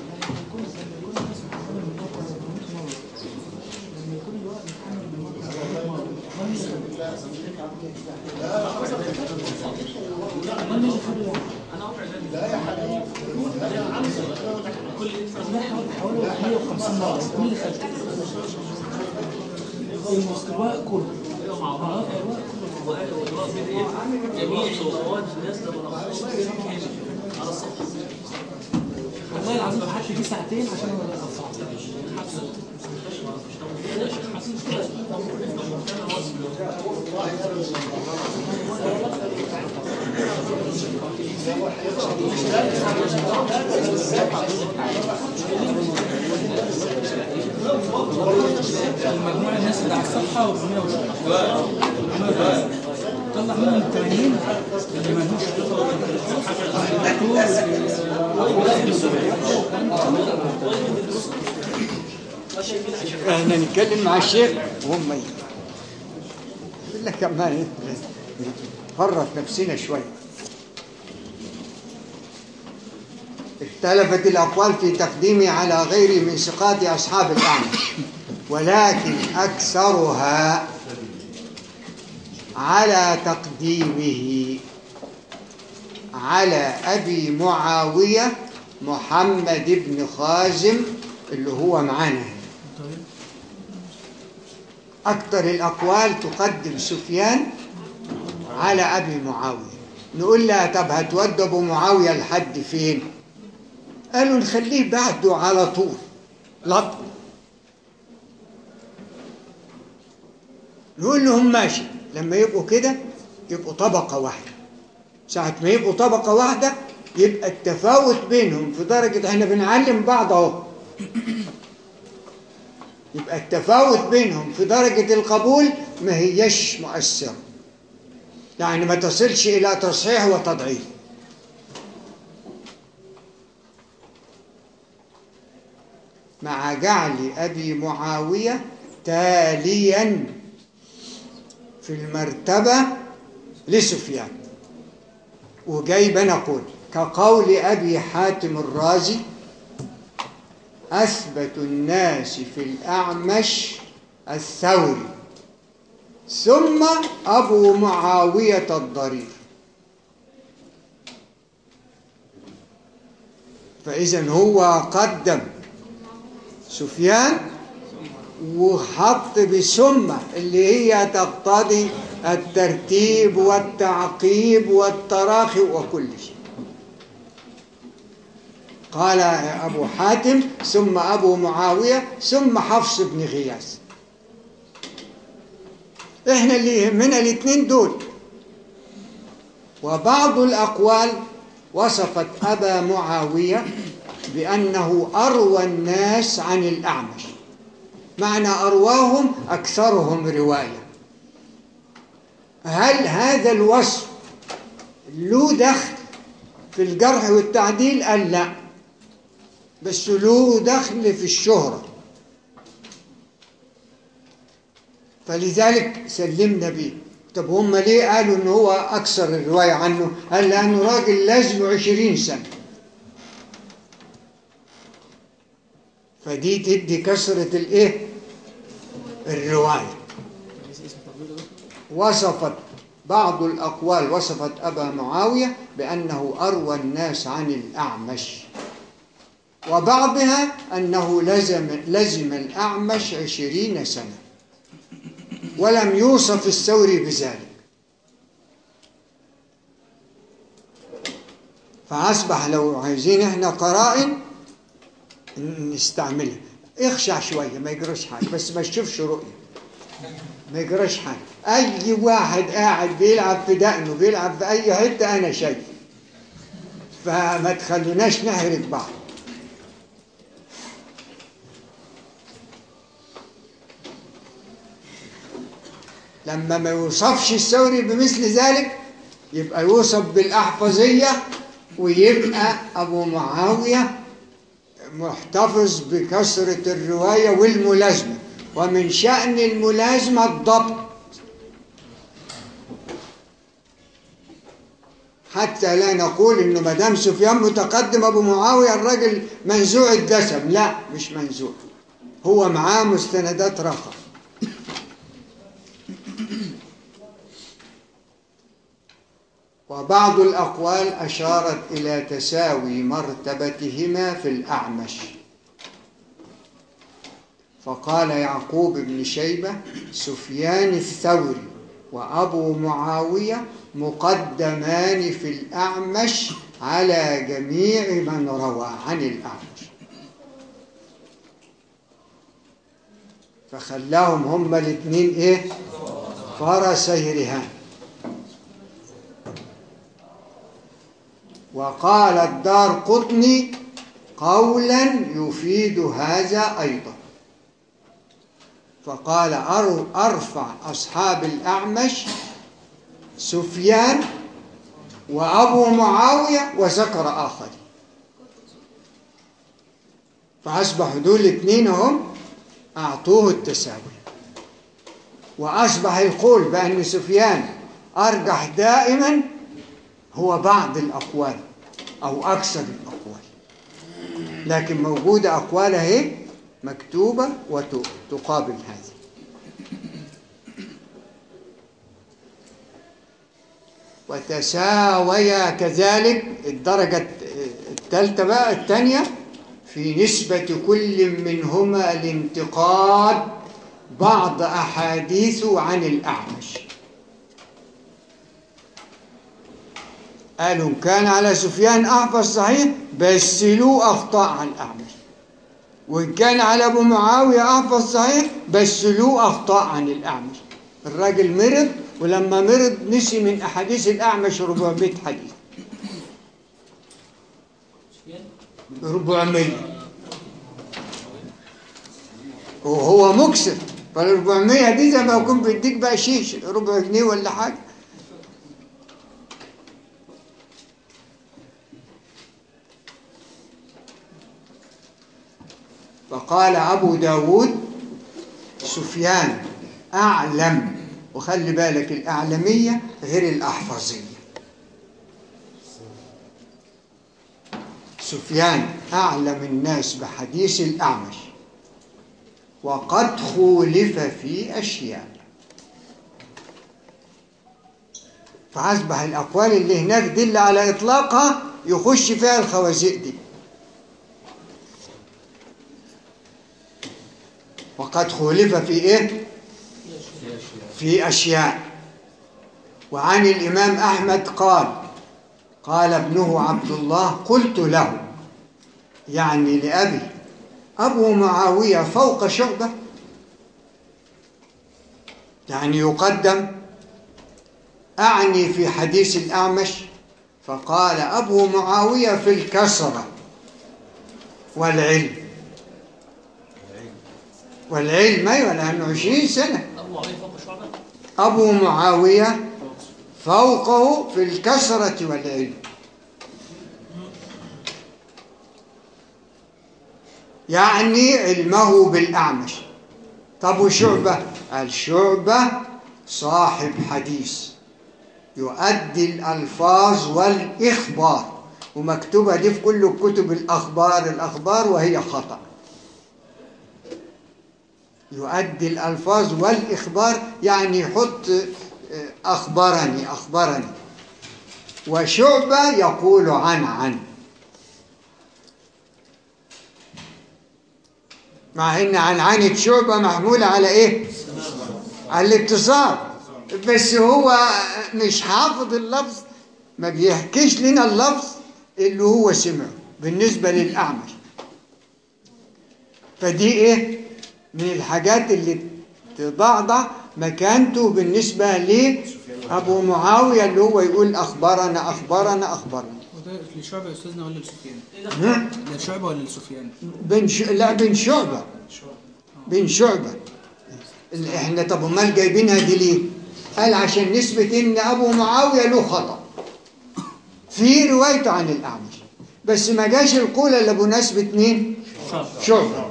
المستواء كله جميع الخوارج الناس لما على الصفحه والله العظيم قعدت فيه ساعتين عشان انا اصعب مجموع الناس اللي على الصفحه و 120 طلع منهم 80 اللي مالهوش احنا نتكلم مع الشيخ وهم ي- يقول لك كمان فرط نفسنا شويه اختلفت الأقوال في تقديمه على غيره من ثقات أصحاب الأعمش ولكن أكثرها على تقديمه على أبي معاوية محمد بن خازم اللي هو معانا هنا. أكثر الأقوال تقدم سفيان على أبي معاوية نقول لها طب هتود أبو معاوية لحد فين قالوا نخليه بعده على طول لط يقول لهم ماشي لما يبقوا كده يبقوا طبقة واحدة ساعة ما يبقوا طبقة واحدة يبقى التفاوت بينهم في درجة احنا بنعلم بعض اهو يبقى التفاوت بينهم في درجة القبول ما هيش مؤثرة يعني ما تصلش إلى تصحيح وتضعيف مع جعل أبي معاوية تاليا في المرتبة لسفيان وجايب أنا أقول كقول أبي حاتم الرازي أثبت الناس في الأعمش الثوري ثم أبو معاوية الضرير فإذا هو قدم سفيان وحط بسمة اللي هي تقتضي الترتيب والتعقيب والتراخي وكل شيء قال أبو حاتم ثم أبو معاوية ثم حفص بن غياث إحنا اللي يهمنا الاثنين دول وبعض الأقوال وصفت أبا معاوية بأنه أروى الناس عن الأعمش معنى أرواهم أكثرهم رواية هل هذا الوصف له دخل في الجرح والتعديل قال لا بس له دخل في الشهرة فلذلك سلمنا به طب هم ليه قالوا ان هو اكثر الرواية عنه قال لانه راجل لازم عشرين سنة فدي تدي كثرة الايه الرواية وصفت بعض الأقوال وصفت أبا معاوية بأنه أروى الناس عن الأعمش وبعضها أنه لزم, لزم الأعمش عشرين سنة ولم يوصف الثوري بذلك فأصبح لو عايزين احنا قرائن نستعملها اخشع شوية ما يجراش حاجة بس ما تشوفش رؤية ما يجراش حاجة أي واحد قاعد بيلعب في دقنه بيلعب في أي حتة أنا شايف فما تخلوناش نحرج بعض لما ما يوصفش الثوري بمثل ذلك يبقى يوصف بالأحفظية ويبقى أبو معاوية محتفظ بكثرة الرواية والملازمة ومن شأن الملازمة الضبط حتى لا نقول انه ما دام سفيان متقدم ابو معاويه الراجل منزوع الدسم لا مش منزوع هو معاه مستندات رقم وبعض الأقوال أشارت إلى تساوي مرتبتهما في الأعمش فقال يعقوب بن شيبة سفيان الثوري وأبو معاوية مقدمان في الأعمش على جميع من روى عن الأعمش فخلاهم هما الاثنين ايه فرسي رهان وقال الدار قطني قولا يفيد هذا أيضا فقال أرفع أصحاب الأعمش سفيان وأبو معاوية وذكر آخر فأصبحوا دول الاثنين هم أعطوه التساوي وأصبح القول بأن سفيان أرجح دائما هو بعض الأقوال أو أكثر الأقوال لكن موجودة أقوال اهي مكتوبة وتقابل هذا وتساويا كذلك الدرجة الثالثة بقى الثانية في نسبة كل منهما الانتقاد بعض أحاديثه عن الأعمش قالوا كان على سفيان أحفظ صحيح بس له أخطاء عن الأعمش وإن كان على أبو معاوية أحفظ صحيح بس له أخطاء عن الأعمش الراجل مرض ولما مرض نسي من أحاديث الأعمش 400 حديث 400 وهو مكسر فال 400 دي زي ما يكون بيديك بقى شيش ربع جنيه ولا حاجة فقال أبو داود سفيان أعلم وخلي بالك الأعلمية غير الأحفظية سفيان أعلم الناس بحديث الأعمش وقد خولف في أشياء فأصبح الأقوال اللي هناك دي اللي على إطلاقها يخش فيها الخوازيق دي وقد خولف في إيه؟ في أشياء وعن الإمام أحمد قال قال ابنه عبد الله قلت له يعني لأبي أبو معاوية فوق شعبة يعني يقدم أعني في حديث الأعمش فقال أبو معاوية في الكسرة والعلم والعلم أيوة لأنه عشرين سنة ابو معاويه فوق شعبه أبو معاوية فوقه في الكسرة والعلم يعني علمه بالأعمش طب وشعبة قال شعبة صاحب حديث يؤدي الألفاظ والإخبار ومكتوبة دي في كل كتب الأخبار الأخبار وهي خطأ يؤدي الألفاظ والإخبار يعني يحط آه، أخبرني أخبرني وشعبة يقول عن عن مع ان عنعنة شعبة محمولة على ايه على الاتصال بس هو مش حافظ اللفظ ما بيحكيش لنا اللفظ اللي هو سمعه بالنسبة للأعمش فدي ايه من الحاجات اللي تضعضع مكانته بالنسبة لأبو معاوية اللي هو يقول أخبرنا أخبرنا أخبرنا وده لشعبة يا أستاذنا ولا لسفيان؟ ها؟ لشعبة ولا لسفيان؟ بن ش... لا بن شعبة بن شعبة ال- احنا طب امال جايبينها دي ليه؟ قال عشان نثبت ان ابو معاوية له خطأ في روايته عن الاعمش بس ما جاش القول الا بمناسبة مين؟ شعبة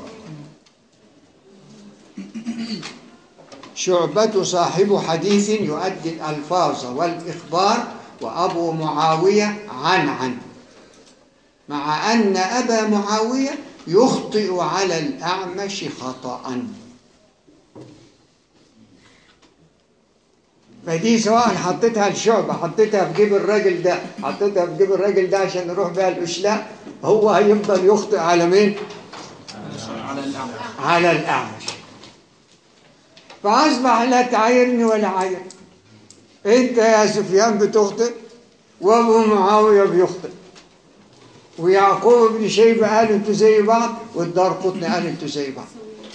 شعبة صاحب حديث يؤدي الألفاظ والإخبار وأبو معاوية عن عن مع أن أبا معاوية يخطئ على الأعمش خطأ فدي سواء حطيتها لشعبة حطيتها في جيب الراجل ده حطيتها في جيب الراجل ده عشان نروح بيها الأشلاء هو هيفضل يخطئ على مين؟ على الأعمى على الأعمش فأصبح لا تعايرني ولا عاير أنت يا سفيان بتخطئ وأبو معاوية بيخطئ ويعقوب بن شيبة قال انتوا زي بعض والدار قطني قال انتوا زي بعض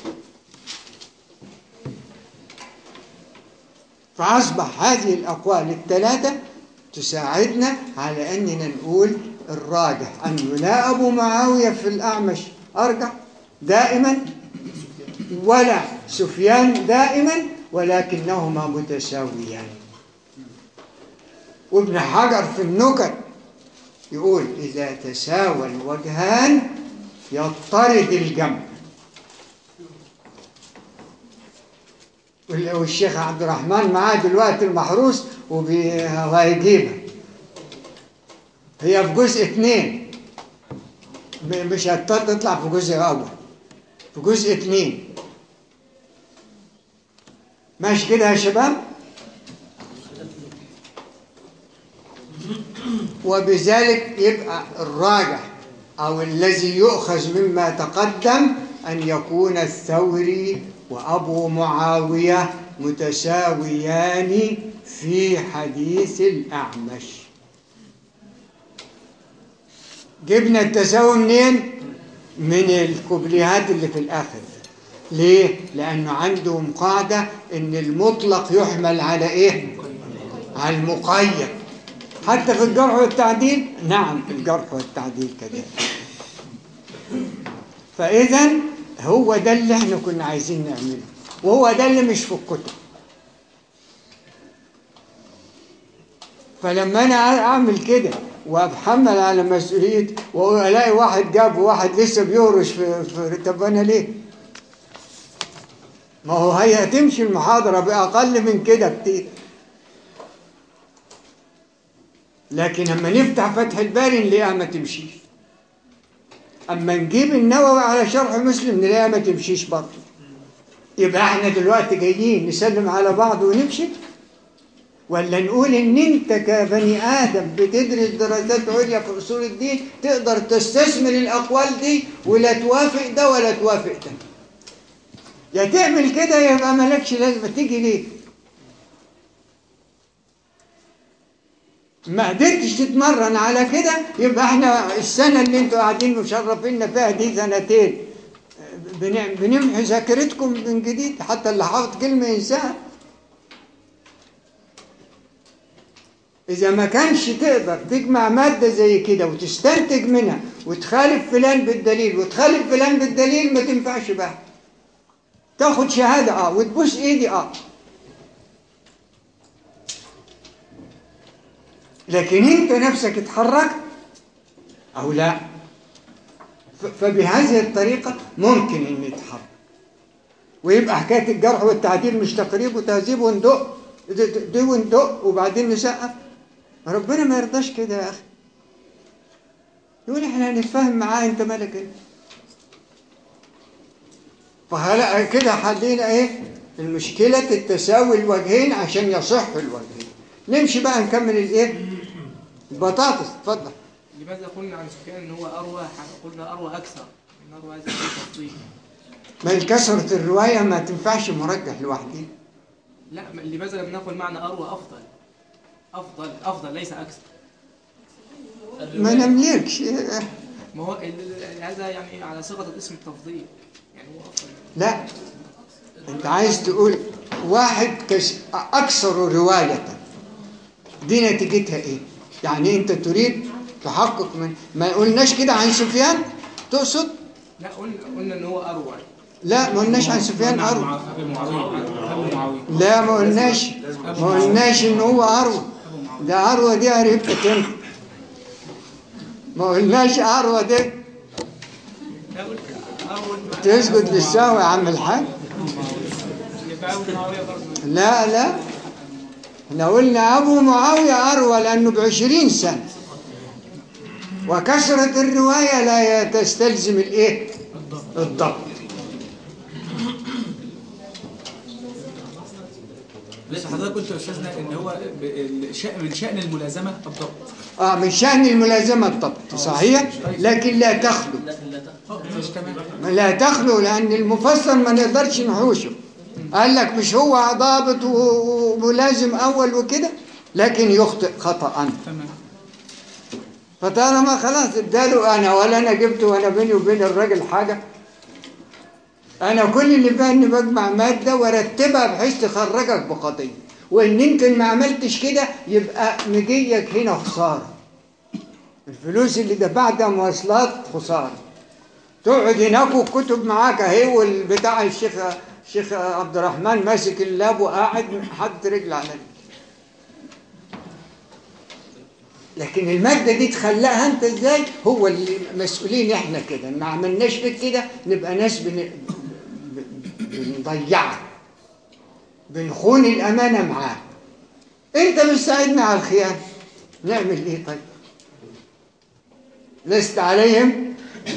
فأصبح هذه الأقوال الثلاثة تساعدنا على أننا نقول الراجح أنه لا أبو معاوية في الأعمش أرجح دائما ولا سفيان دائما ولكنهما متساويان وابن حجر في النكت يقول إذا تساوى الوجهان يضطرد الجمع وال- والشيخ عبد الرحمن معاه دلوقتي المحروس وهيجيبها هي في جزء اثنين م- مش هتطلع في جزء أول في جزء اثنين ماشي كده يا شباب وبذلك يبقى الراجح أو الذي يؤخذ مما تقدم أن يكون الثوري وأبو معاوية متساويان في حديث الأعمش جبنا التساوي منين؟ من الكوبليهات اللي في الآخر ليه؟ لأنه عندهم قاعدة إن المطلق يحمل على إيه؟ على المقيد حتى في الجرح والتعديل نعم في الجرح والتعديل كذلك فإذا هو ده اللي احنا كنا عايزين نعمله وهو ده اللي مش في الكتب فلما انا اعمل كده واتحمل على مسؤوليتي والاقي واحد جاب واحد لسه بيهرش في, في طب انا ليه؟ ما هو هي هتمشي المحاضرة بأقل من كده كتير لكن لما نفتح فتح الباري نلاقيها ما تمشيش اما نجيب النووي على شرح مسلم نلاقيها ما تمشيش برضه يبقى احنا دلوقتي جايين نسلم على بعض ونمشي ولا نقول ان انت كبني ادم بتدرس دراسات عليا في اصول الدين تقدر تستثمر الاقوال دي ولا توافق ده ولا توافق ده يا تعمل كده يبقى مالكش لازمه تيجي ليه ما قدرتش تتمرن على كده يبقى احنا السنه اللي انتوا قاعدين مشرفينا فيها دي سنتين بنع- بنمحي ذاكرتكم من جديد حتى اللي حافظ كلمه ينساها إذا ما كانش تقدر تجمع مادة زي كده وتستنتج منها وتخالف فلان بالدليل وتخالف فلان بالدليل ما تنفعش بقى تاخد شهادة اه وتبوس ايدي اه لكن انت نفسك اتحركت او لا ف- فبهذه الطريقة ممكن ان يتحرك ويبقى حكاية الجرح والتعديل مش تقريب وتهذيب وندق د- د- دي وندق وبعدين نسقف ربنا ما يرضاش كده يا اخي يقول احنا هنتفاهم معاه انت مالك ايه فهلا كده حلينا ايه المشكلة التساوي الوجهين عشان يصح الوجهين نمشي بقى نكمل الايه البطاطس اتفضل لماذا قلنا عن سفيان ان هو اروى ح- قلنا اروى اكثر ان اروى هذا التفضيل بل كثرة الرواية ما تنفعش مرجح لوحده لا م- لماذا لم نقل معنى اروى افضل افضل افضل ليس اكثر ما نملكش ما هو ال- ال- هذا يعني على صيغه الاسم التفضيل يعني هو افضل لا انت عايز تقول واحد كش... اكثر رواية دي نتيجتها ايه يعني انت تريد تحقق من ما قلناش كده عن سفيان تقصد لا قلنا قلنا ان هو اروى لا ما قلناش عن سفيان اروى أبي معاوية أبي معاوية لا ما قلناش ما قلناش ان هو اروى ده اروى دي قريبتك انت ما قلناش اروى دي لا قلت اروى تسجد للسهو يا عم الحاج يبقى ابو معاويه برضه لا لا احنا قلنا ابو معاويه اروى لانه بعشرين سنه وكثره الروايه لا تستلزم الايه الضبط بس حضرتك قلت يا أستاذنا إن هو ب- الشأن- من شأن الملازمة الضبط اه من شان الملازمه الضبط صحيح لكن لا تخلو لكن لا تخفى مش تمام لا تخلو لأن المفسر ما نقدرش نحوشه قال لك مش هو ضابط و- وملازم أول وكده لكن يخطئ خطأ تمام فطالما خلاص اداله أنا ولا أنا جبت وأنا بيني وبين الراجل حاجة أنا كل اللي فيها إني بجمع مادة وأرتبها بحيث تخرجك بقضية وإن يمكن ما عملتش كده يبقى مجيك هنا خسارة الفلوس اللي دفعتها مواصلات خسارة تقعد هناك والكتب معاك اهي والبتاع الشيخ الشيخ عبد الرحمن ماسك اللاب وقاعد حاطط رجل على رجل لكن المادة دي تخلقها انت ازاي هو اللي مسؤولين احنا كده ما عملناش فيك كده نبقى ناس بن... ب- بنضيعك بنخون الامانة معاك انت بتساعدنا على الخيانة نعمل ايه طيب لست عليهم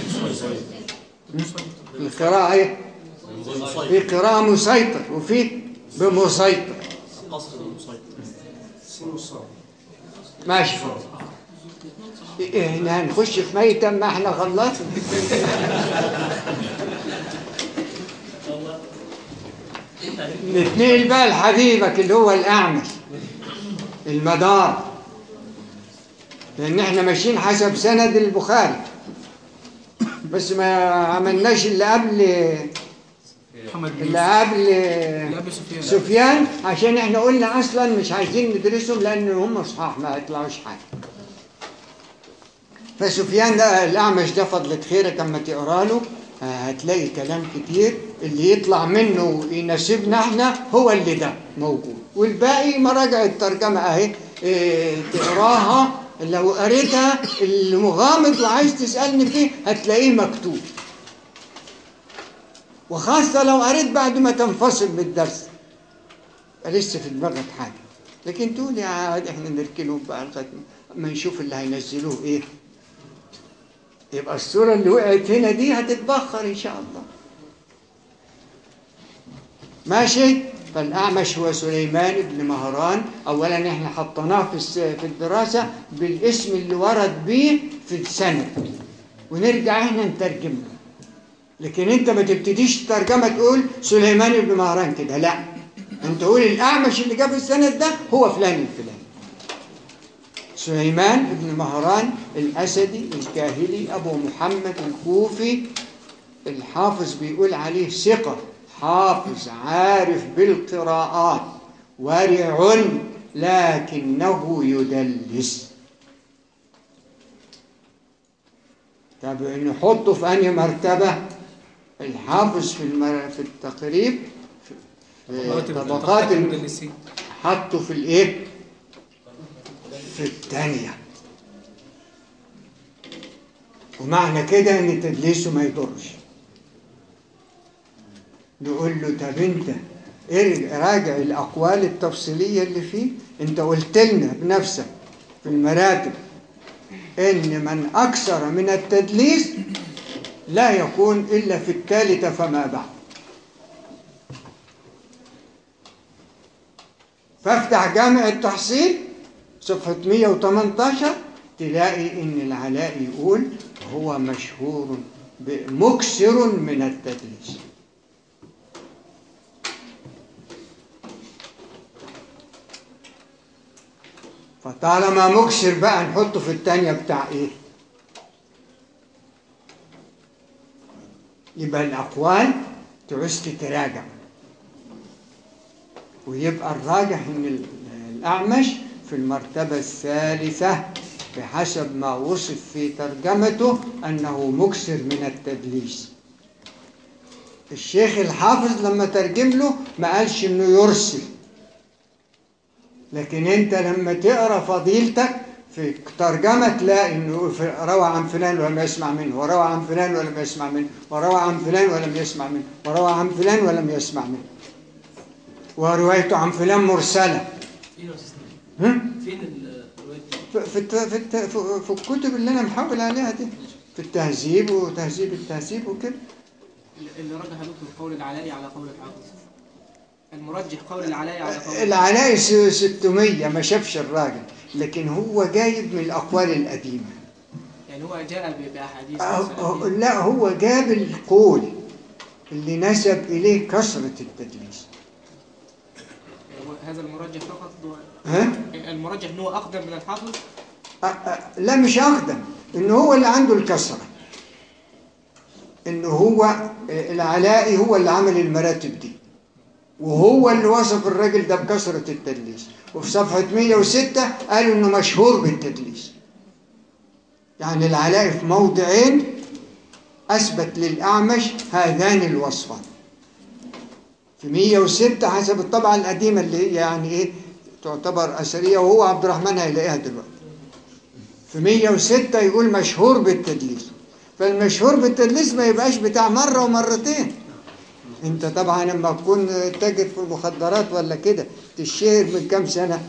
القراءة ايه في قراءة مسيطر وفي بمسيطر ماشي احنا هنخش في ميتة ما احنا خلصنا نتنقل بقى لحبيبك اللي هو الأعمش المدار لأن احنا ماشيين حسب سند البخاري بس ما عملناش اللي قبل محمد بن اللي يوسف قبل اللي قبل سفيان سفيان عشان احنا قلنا اصلا مش عايزين ندرسهم لان هم صحاح ما يطلعوش حاجه فسفيان ده الاعمش ده فضلة خيرك اما تقرا له آه، هتلاقي كلام كتير اللي يطلع منه يناسبنا احنا هو اللي ده موجود والباقي مراجع الترجمه اهي إيه، تقراها لو قريتها المغامض وعايز تسالني فيه هتلاقيه مكتوب وخاصة لو قريت بعد ما تنفصل من الدرس لسه في دماغك حاجة لكن تقول يا عاد احنا نركنه بقى لغاية ما نشوف اللي هينزلوه ايه يبقى الصورة اللي وقعت هنا دي هتتبخر ان شاء الله ماشي فالأعمش هو سليمان بن مهران أولا احنا حطيناه في الس- في الدراسة بالاسم اللي ورد بيه في السنة ونرجع احنا نترجمه لكن انت ما تبتديش الترجمه تقول سليمان بن مهران كده لا انت قول الاعمش اللي جاب السند ده هو فلان الفلاني سليمان بن مهران الاسدي الكاهلي ابو محمد الكوفي الحافظ بيقول عليه ثقه حافظ عارف بالقراءات ورع لكنه يدلس طب نحطه في أنهي مرتبة الحافظ في المر... في التقريب في في طبقات الم... المدلسين حطه في الايه في الثانية ومعنى كده ان تدليسه ما يضرش نقول له طب انت ارجع راجع الاقوال التفصيليه اللي فيه انت قلت لنا بنفسك في المراتب ان من اكثر من التدليس لا يكون الا في الثالثه فما بعد فافتح جامع التحصيل صفحة 118 تلاقي إن العلاء يقول هو مشهور ب- مكسر من التدليس فطالما مكسر بقى نحطه في التانية بتاع إيه؟ يبقى الأقوال تعوز تتراجع ويبقى الراجح ان ال- الاعمش في المرتبه الثالثه بحسب ما وصف في ترجمته انه مكسر من التدليس الشيخ الحافظ لما ترجم له ما قالش انه يرسل لكن انت لما تقرا فضيلتك في ترجمه تلاقي انه في- روى عن فلان ولم يسمع منه وروى عن فلان ولم يسمع منه وروى عن فلان ولم يسمع منه وروى عن فلان ولم يسمع منه وروايته عن فلان مرسلة فين يا استاذ هم؟ فين ال- الرواية دي؟ في, في, الت- في, الت- في, في الكتب اللي أنا محاول عليها دي في التهذيب وتهذيب التهذيب وكده اللي رجح دكتور قول العلائي على قول الحافظ المرجح قول العلائي على قول العلاء س- 600 ما شافش الراجل لكن هو جايب من الأقوال القديمة يعني هو جاء ب- بأحاديث أه- أه- مثلا لا هو جاب القول اللي نسب إليه كثرة التدليس هذا المرجح فقط هو- ها؟ المرجح ان هو اقدم من الحافظ أ- أ- لا مش أقدم إن هو اللي عنده الكسرة إن هو العلائي هو اللي عمل المراتب دي وهو اللي وصف الراجل ده بكثرة التدليس وفي صفحة 106 قالوا إنه مشهور بالتدليس يعني العلائي في موضعين أثبت للأعمش هذان الوصفان في 106 حسب الطبعة القديمة اللي هي يعني إيه تعتبر أثرية وهو عبد الرحمن هيلاقيها دلوقتي في 106 يقول مشهور بالتدليس فالمشهور بالتدليس ما يبقاش بتاع مرة ومرتين انت طبعا لما تكون تاجر في المخدرات ولا كده تشهر من كام سنة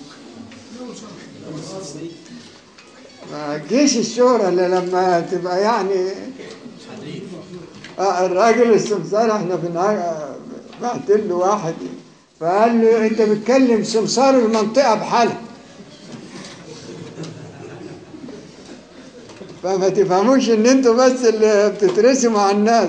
ما تجيش الشهرة اللي لما تبقى يعني آه الراجل السمسار احنا بنع- بعت له واحد فقال له انت بتكلم سمسار المنطقة بحالها فما تفهموش ان انتوا بس اللي بتترسموا على الناس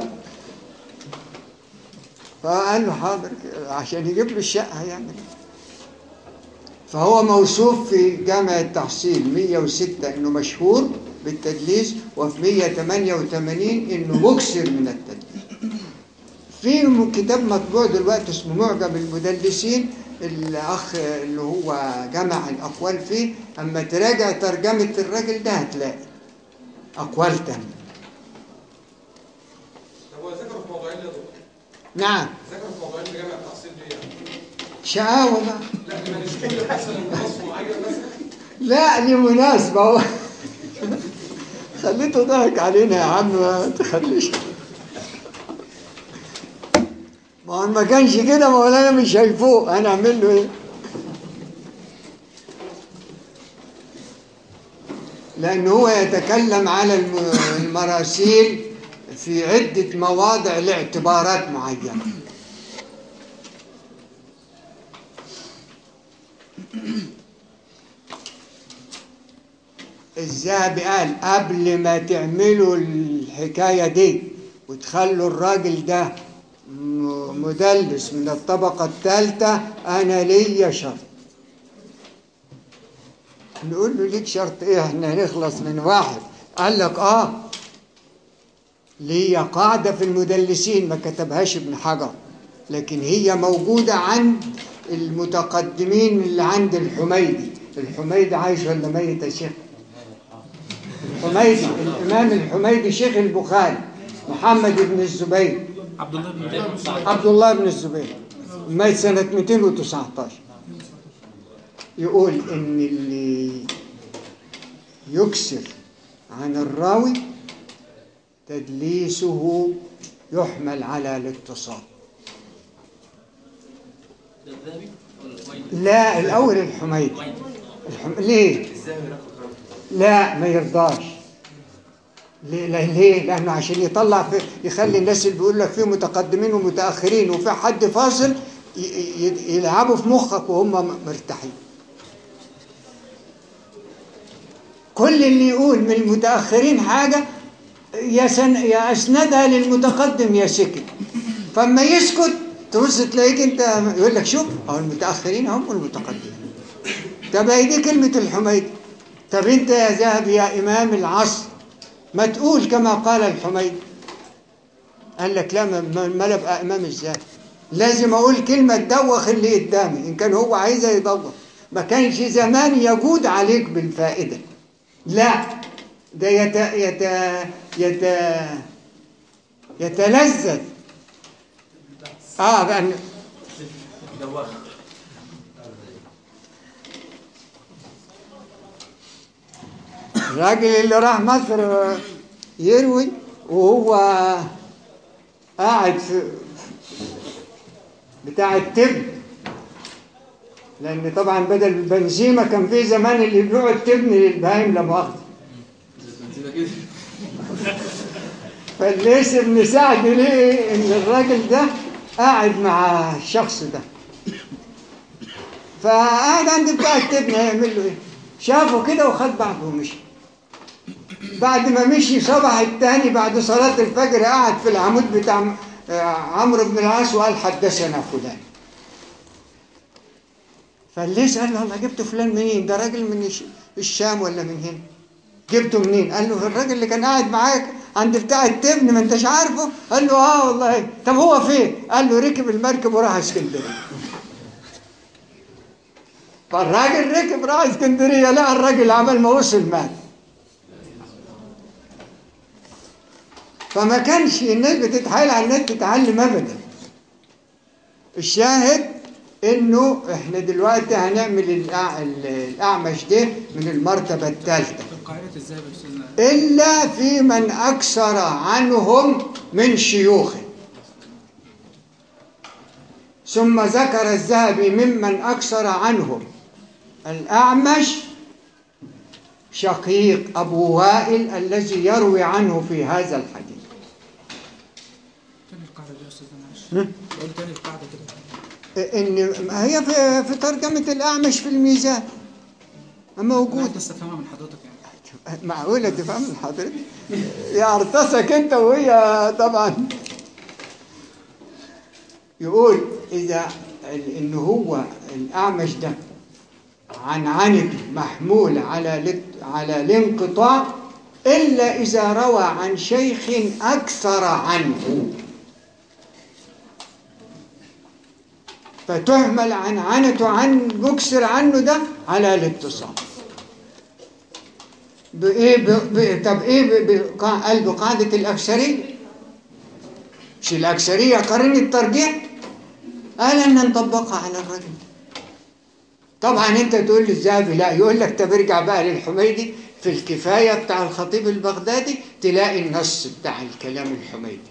فقال له حاضر كده، عشان يجيب له الشقة هيعمل إيه؟ فهو موصوف في جامع التحصيل 106 انه مشهور بالتدليس وفي 188 انه مكسر من التدليس في م- كتاب مطبوع دلوقتي اسمه معجم المدلسين الاخ اللي هو جمع الاقوال فيه اما تراجع ترجمه الراجل ده هتلاقي اقوال تانية طب هو ذكر في موضوعين يا دكتور نعم ذكر في موضوعين بجامع التحصيل دي يعني شقاوة بقى لا ما مش كل مثلا نص معين مثلا لا دي مناسبة هو خليته ضحك علينا يا عم ما تخليش ما هو ما كانش كده مولانا مش هيفوق هنعمل له ايه لأن هو يتكلم على الم- المراسيل في عدة مواضع لاعتبارات معينة الذهبي قال قبل ما تعملوا الحكاية دي وتخلوا الراجل ده م- مدلس من الطبقة الثالثة أنا ليا شرط نقول له ليك شرط إيه إحنا هنخلص من واحد قال لك آه ليا قاعدة في المدلسين ما كتبهاش ابن حجر لكن هي موجودة عند المتقدمين اللي عند الحميدي الحميدي عايش ولا ميت يا شيخ الحميدي الإمام الحميدي شيخ البخاري محمد بن الزبير عبد الله بن عبد الله بن الزبير مات سنة 219 يقول إن اللي يكسر عن الراوي تدليسه يحمل على الاتصال ده الذهبي ولا الحميدي؟ لا الأول الحميدي الحم... ليه؟ لا ما يرضاش ليه؟ لا- ليه؟ لأنه عشان يطلع في يخلي الناس اللي بيقول لك فيه متقدمين ومتأخرين وفي حد فاصل ي- ي- يلعبوا في مخك وهم م- مرتاحين كل اللي يقول من المتأخرين حاجة يا, سن... يا أسندها للمتقدم يا سكت فما يسكت تبص تلاقيك انت يقول لك شوف اهو المتأخرين هم المتقدمين طب هي دي كلمة الحميدي طب انت يا ذهب يا إمام العصر ما تقول كما قال الحميدي قال لك لا ما, ما ما أنا ابقى إمام ازاي لازم أقول كلمة تدوخ اللي قدامي إن كان هو عايزها يدوخ ما كانش زمان يجود عليك بالفائدة لا ده يت يت يت يتلذذ اه بأن الراجل اللي راح مصر يروي وهو قاعد في بتاع التبن لان طبعا بدل البنزيمه كان في زمان اللي يبيعوا التبن للبهايم لا مؤاخذه فالليث بن سعد ليه ان الراجل ده قاعد مع الشخص ده فقاعد عند بتاع التبن هيعمل له ايه شافه كده وخد بعضه ومشي بعد ما مشي صبح التاني بعد صلاة الفجر قعد في العمود بتاع آه، عمرو بن العاص وقال حدثنا فلان فالليث قال له الله جبت فلان منين ده راجل من الش- الشام ولا من هنا جبته منين قال له الراجل اللي كان قاعد معاك عند بتاع التبن ما انتش عارفه قال له اه والله طب هو فين قال له ركب المركب وراح اسكندريه فالراجل ركب راح اسكندريه لقى الراجل عمل ما وصل مات فما كانش الناس بتتحايل على الناس تتعلم ابدا الشاهد انه احنا دلوقتي هنعمل الأع- الاعمش ده من المرتبه الثالثه القاعدة ازاي يا استاذنا إلا في من أكثر عنهم من شيوخه ثم ذكر الذهبي ممن أكثر عنهم الأعمش شقيق أبو وائل الذي يروي عنه في هذا الحديث تاني القاعدة دي يا استاذنا معلش قول تاني القاعدة كده إن هي في, في ترجمة الأعمش في الميزان موجود انا بس افهمها من حضرتك يعني معقولة تفهم من حضرتك يا ارتصك انت وهي طبعا يقول اذا ال- ان هو الاعمش ده عن عنته محمول على الات- على الانقطاع الا اذا روى عن شيخ اكثر عنه فتهمل عن عنته عن يكسر عنه ده على الاتصال بإيه ب... ب... طب إيه ب... ب... قال بقاعدة الأكثرية مش الأكثرية قرن الترجيح قال أن نطبقها على الرجل طبعا أنت تقول لي الذهبي لا يقول لك طب ارجع بقى للحميدي في الكفاية بتاع الخطيب البغدادي تلاقي النص بتاع الكلام الحميدي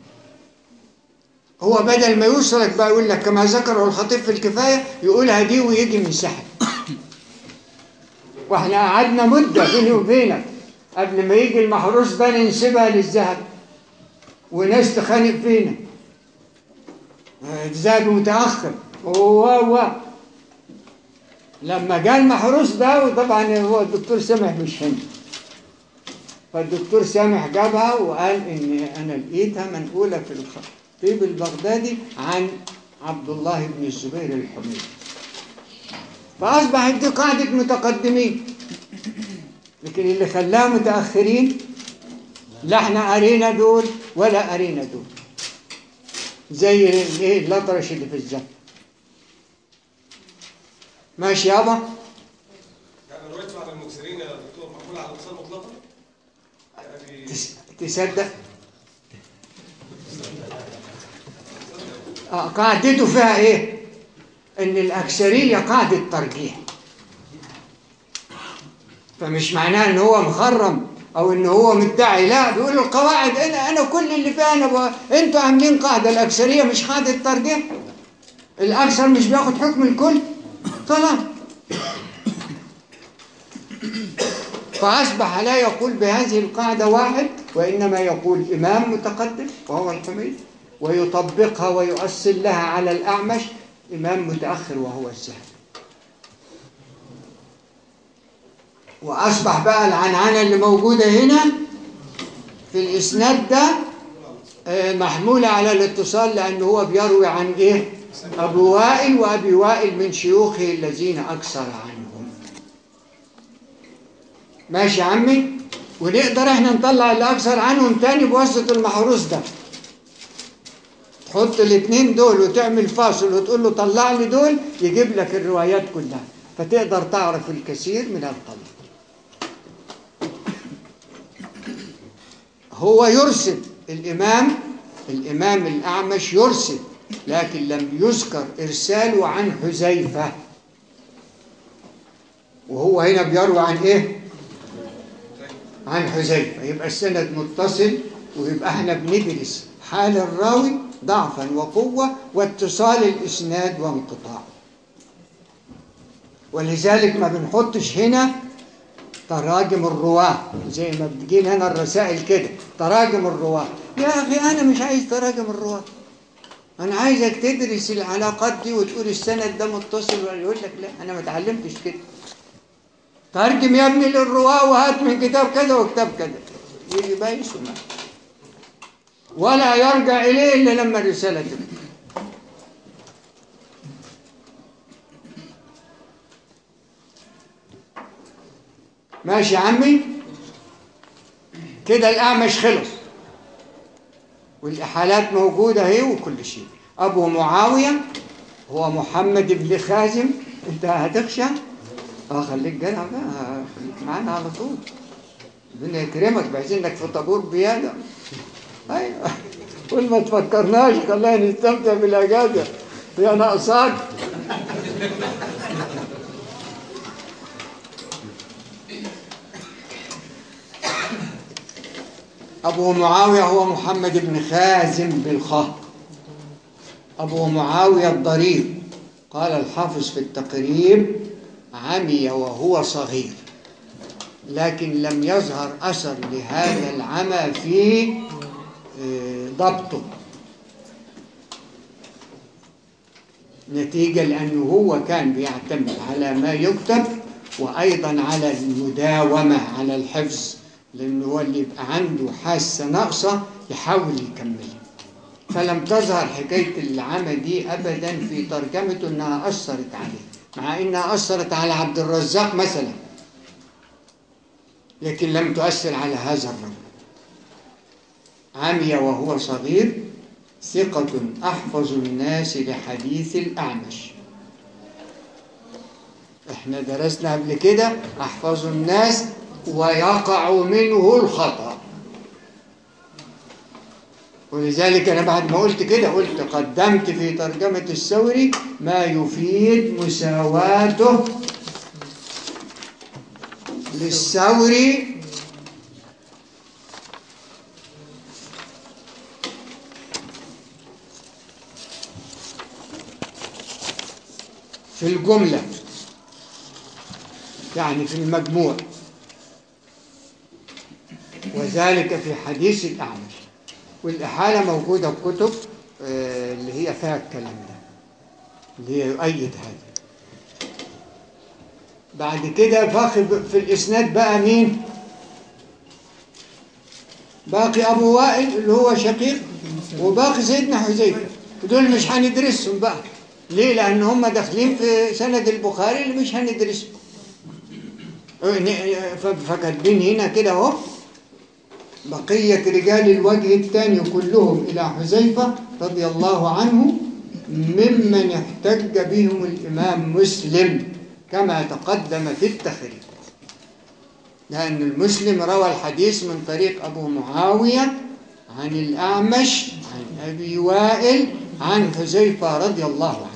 هو بدل ما يوصلك بقى يقول لك كما ذكره الخطيب في الكفاية يقولها دي ويجي منسحب واحنا قعدنا مدة بيني وبينك قبل ما يجي المحروس ده ننسبها للذهب وناس تخانق فينا الذهب متأخر هو هو لما جاء المحروس ده وطبعا هو الدكتور سامح مش هنا فالدكتور سامح جابها وقال ان انا لقيتها منقولة في الخطيب البغدادي عن عبد الله بن الزبير الحميدي فأصبحت دي قاعدة متقدمين لكن اللي خلاها متأخرين لا احنا قرينا دول ولا قرينا دول زي الايه الأطرش اللي في الزمن ماشي يابا يعني رواية بعض المكسرين يا دكتور محمول على الاتصال مطلقا يعني تس- تصدق آه، قاعدته فيها ايه ان الاكثريه قاعده ترجيح فمش معناه ان هو مخرم او ان هو مدعي لا بيقول القواعد انا انا كل اللي فيها انا بقى. انتوا عاملين قاعده الاكثريه مش قاعده ترجيح الاكثر مش بياخد حكم الكل طلع فأصبح لا يقول بهذه القاعدة واحد وإنما يقول إمام متقدم وهو الحميد ويطبقها ويؤصل لها على الأعمش إمام متأخر وهو السهل وأصبح بقى العنعنة اللي موجودة هنا في الإسناد ده آه، محمولة على الاتصال لأنه هو بيروي عن إيه؟ أبو وائل وأبي وائل من شيوخه الذين أكثر عنهم ماشي يا عمي ونقدر احنا نطلع اللي اكثر عنهم تاني بواسطه المحروس ده تحط الاثنين دول وتعمل فاصل وتقول له طلع لي دول يجيب لك الروايات كلها فتقدر تعرف الكثير من الطلب هو يرسل الامام الامام الاعمش يرسل لكن لم يذكر ارساله عن حذيفه وهو هنا بيروي عن ايه عن حذيفه يبقى السند متصل ويبقى احنا بندرس حال الراوي ضعفا وقوه واتصال الاسناد وانقطاعه ولذلك ما بنحطش هنا تراجم الرواه زي ما بتجينا هنا الرسائل كده تراجم الرواه يا اخي انا مش عايز تراجم الرواه انا عايزك تدرس العلاقات دي وتقول السند ده متصل ولا يقول لك لا انا ما اتعلمتش كده ترجم يا ابني للرواه وهات من كتاب كذا وكتاب كذا يجي بقى يسمع ولا يرجع اليه الا لما الرساله تبقى ماشي يا عمي كده الاعمش خلص والاحالات موجوده اهي وكل شيء ابو معاويه هو محمد بن خازم انت هتخشى اه خليك جدع بقى خليك معانا على طول ربنا يكرمك بعزينك في طابور بيادة ايوه قول ما تفكرناش خلينا نستمتع بالاجازه يا ناقصاك أبو معاوية هو محمد بن خازم بالخاء أبو معاوية الضرير قال الحافظ في التقريب عمي وهو صغير لكن لم يظهر أثر لهذا العمى في آه، ضبطه نتيجة لأنه هو كان بيعتمد على ما يكتب وأيضا على المداومة على الحفظ لأنه هو اللي يبقى عنده حاسة ناقصة يحاول يكملها فلم تظهر حكاية العمى دي أبدا في ترجمته إنها أثرت عليه مع إنها أثرت على عبد الرزاق مثلا لكن لم تؤثر على هذا الرجل عمي وهو صغير ثقة أحفظ الناس لحديث الأعمش احنا درسنا قبل كده أحفظ الناس ويقع منه الخطأ ولذلك أنا بعد ما قلت كده قلت قدمت في ترجمة الثوري ما يفيد مساواته للثوري في الجملة يعني في المجموع وذلك في حديث الأعمش والإحالة موجودة في كتب آه، اللي هي فيها الكلام ده اللي هي يؤيد هذا بعد كده باقي في الإسناد بقى مين؟ باقي أبو وائل اللي هو شقيق وباقي سيدنا حذيفة دول مش هندرسهم بقى ليه؟ لأن هم داخلين في سند البخاري اللي مش هندرسهم ف- فكاتبين هنا كده اهو بقية رجال الوجه الثاني كلهم إلى حذيفة رضي الله عنه ممن احتج بهم الإمام مسلم كما تقدم في التخريج لأن المسلم روى الحديث من طريق أبو معاوية عن الأعمش عن أبي وائل عن حذيفة رضي الله عنه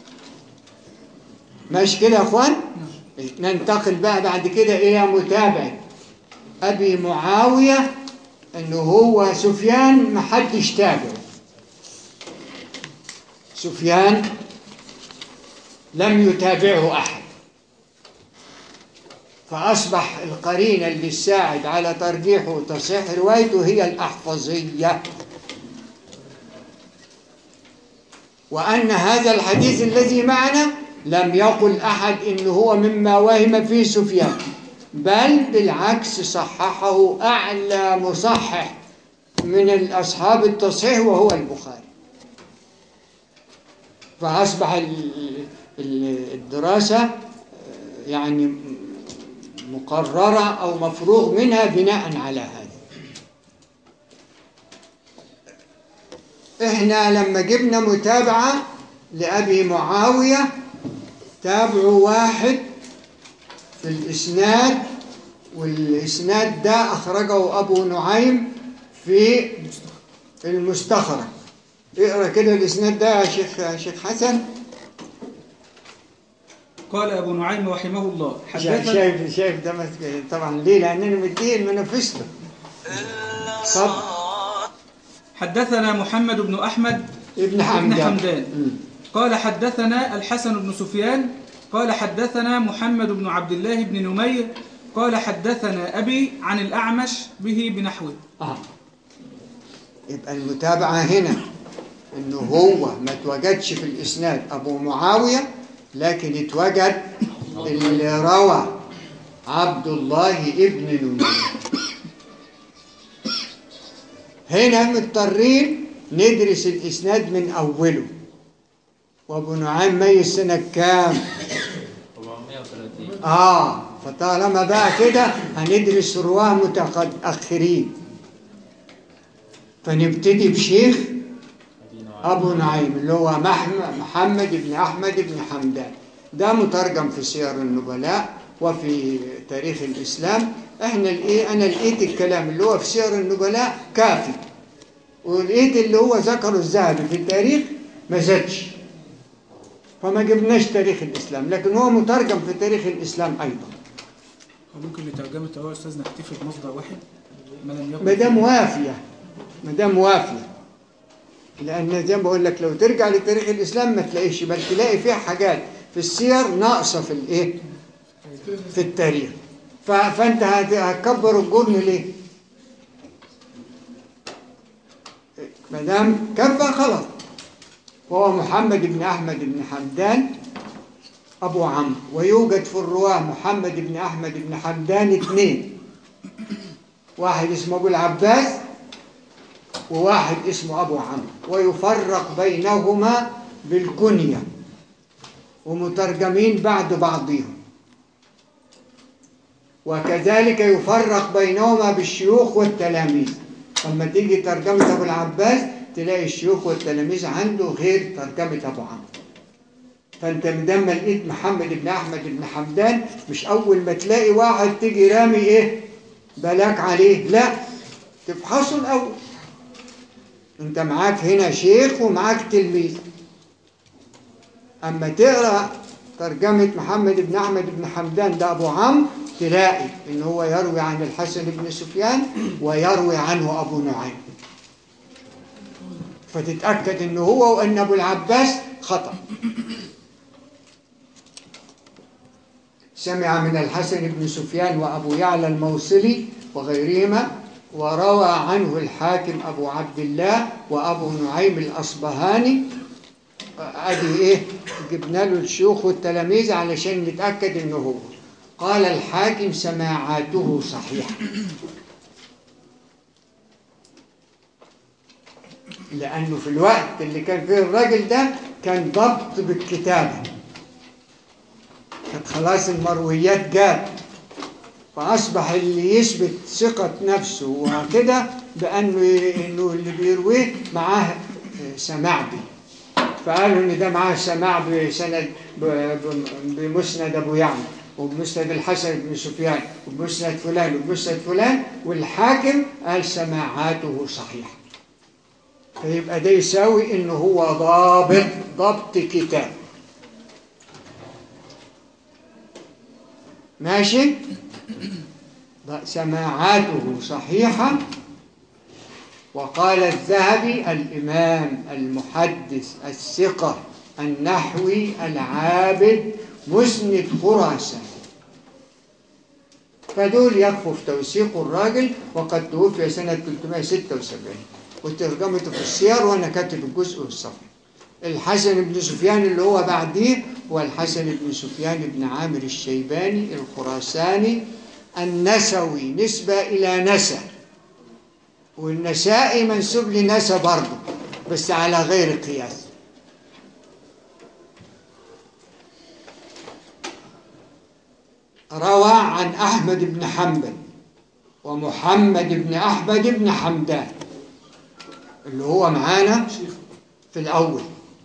ماشي كده يا أخوان ننتقل بقى بعد كده إلى متابعة أبي معاوية إنه هو سفيان محدش تابعه سفيان لم يتابعه أحد فأصبح القرينة اللي تساعد على ترجيحه وتصحيح روايته هي الأحفظية وأن هذا الحديث الذي معنا لم يقل أحد إنه هو مما وهم فيه سفيان بل بالعكس صححه أعلى مصحح من الأصحاب التصحيح وهو البخاري فأصبح ال- ال- الدراسة آه، يعني مقررة أو مفروغ منها بناء على هذا إحنا لما جبنا متابعة لأبي معاوية تابعوا واحد في الإسناد والإسناد ده أخرجه أبو نعيم في المستخرج اقرأ كده الإسناد ده يا شيخ يا شيخ حسن قال أبو نعيم رحمه الله شايف حدثنا شايف شايف ده مس- طبعا ليه لأننا مدين منافسته طب حدثنا محمد بن أحمد ابن بن حمدان حمدان مم. قال حدثنا الحسن بن سفيان قال حدثنا محمد بن عبد الله بن نمير قال حدثنا أبي عن الأعمش به بنحوه آه. يبقى المتابعة هنا إنه هو ما اتوجدش في الإسناد أبو معاوية لكن اتوجد اللي روى عبد الله ابن نمير هنا مضطرين ندرس الإسناد من أوله وأبو نعيم ميت سنة كام؟ 430 آه فطالما بقى كده هندرس رواه متأخرين فنبتدي بشيخ أبو نعيم اللي هو محم- محمد بن أحمد بن حمدان ده مترجم في سير النبلاء وفي تاريخ الإسلام احنا الايه انا لقيت الكلام اللي هو في سير النبلاء كافي ولقيت اللي هو ذكره الذهبي في التاريخ ما زادش فما جبناش تاريخ الإسلام لكن هو مترجم في تاريخ الإسلام أيضا وممكن لترجمة هو أستاذ نكتفي بمصدر واحد ما لم يكن ما دام وافية ما دام وافية لأن زي ما بقول لك لو ترجع لتاريخ الإسلام ما تلاقيش بل تلاقي فيها حاجات في السير ناقصة في الإيه؟ في التاريخ ف- فأنت هت- هتكبر الجرن ليه؟ ما دام كفى خلاص وهو محمد بن أحمد بن حمدان أبو عمرو ويوجد في الرواة محمد بن أحمد بن حمدان اثنين واحد اسمه أبو العباس وواحد اسمه أبو عمرو ويفرق بينهما بالكنية ومترجمين بعد بعضهم وكذلك يفرق بينهما بالشيوخ والتلاميذ لما تيجي ترجمة أبو العباس تلاقي الشيوخ والتلاميذ عنده غير ترجمة أبو عمرو فأنت لما لقيت محمد بن أحمد بن حمدان مش أول ما تلاقي واحد تيجي رامي إيه بلاك عليه لا تفحصه الأول أنت معاك هنا شيخ ومعاك تلميذ أما تقرأ ترجمة محمد بن أحمد بن حمدان ده أبو عمرو تلاقي إن هو يروي عن الحسن بن سفيان ويروي عنه أبو نعيم فتتأكد إنه هو وإن أبو العباس خطأ سمع من الحسن بن سفيان وأبو يعلى الموصلي وغيرهما وروى عنه الحاكم أبو عبد الله وأبو نعيم الأصبهاني ادي ايه جبنا له الشيوخ والتلاميذ علشان نتاكد انه هو قال الحاكم سماعاته صحيحه لانه في الوقت اللي كان فيه الراجل ده كان ضبط بالكتابه كانت خلاص المرويات جات فاصبح اللي يثبت ثقه نفسه وكده بانه انه اللي بيرويه معاه سماع به فقالوا ان ده معاه سماع بسند ب- ب- بمسند ابو يعلى وبمسند الحسن بن سفيان وبمسند فلان وبمسند فلان والحاكم قال سماعاته صحيحه فيبقى ده يساوي انه هو ضابط ضبط كتاب ماشي ض- سماعاته صحيحه وقال الذهبي الإمام المحدث الثقة النحوي العابد مسند خراسان فدول يكفوا في توثيق الراجل وقد توفي سنة 376 وترجمته في السير وأنا كاتب الجزء والصفحة الحسن بن سفيان اللي هو بعديه هو الحسن بن سفيان بن عامر الشيباني الخراساني النسوي نسبة إلى نسى والنسائي منسوب لنسى برضه بس على غير قياس روى عن أحمد بن حنبل ومحمد بن أحمد بن حمدان اللي هو معانا في الأول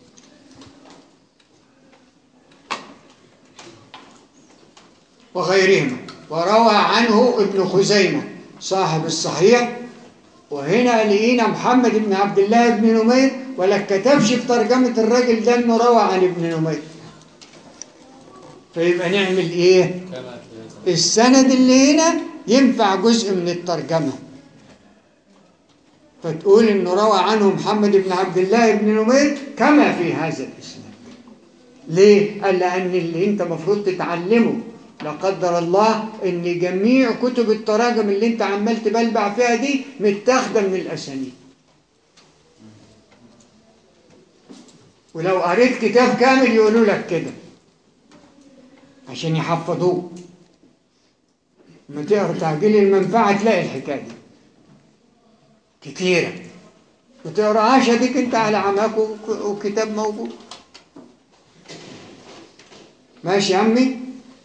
وغيرهما وروى عنه ابن خزيمة صاحب الصحيح وهنا لقينا محمد بن عبد الله بن نمير ولا كتبش في ترجمة الراجل ده انه روى عن ابن نمير فيبقى نعمل ايه السند اللي هنا ينفع جزء من الترجمة فتقول انه روى عنه محمد بن عبد الله بن نمير كما في هذا الاسناد ليه؟ قال لأن اللي انت مفروض تتعلمه لا قدر الله ان جميع كتب التراجم اللي انت عمال تبلبع فيها دي متاخده من الاسانيد ولو قريت كتاب كامل يقولوا لك كده عشان يحفظوه لما تقرا تعجيل المنفعه تلاقي الحكايه دي كتيره ما تقراهاش اديك انت على عماك وك- وكتاب موجود ماشي يا عمي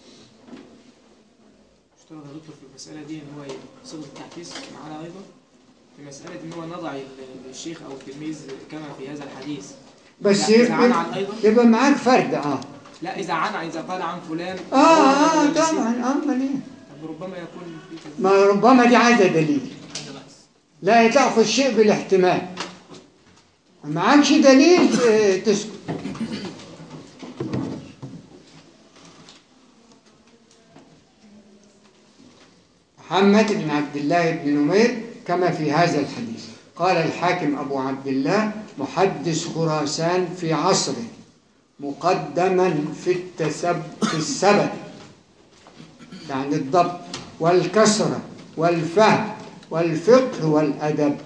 اشترط يا دكتور في المسألة دي إن هو يصيغ التحديث معانا أيضا في مسألة إن هو نضع ال- الشيخ أو التلميذ كما في هذا الحديث بس لا، إذا عن عن يبقى, أيضا يبقى معاك فرد اه لا إذا عن إذا قال عن فلان اه اه طبعا اه امال ايه طب ربما يكون في تزويد. ما ربما دي عايزه دليل لا تاخذ شيء بالاحتمال ما معكش دليل آه، تسكت محمد بن عبد الله بن نمير كما في هذا الحديث قال الحاكم أبو عبد الله محدث خراسان في عصره مقدما في التثب في السبت يعني الضبط والكسرة والفهم والفقه والأدب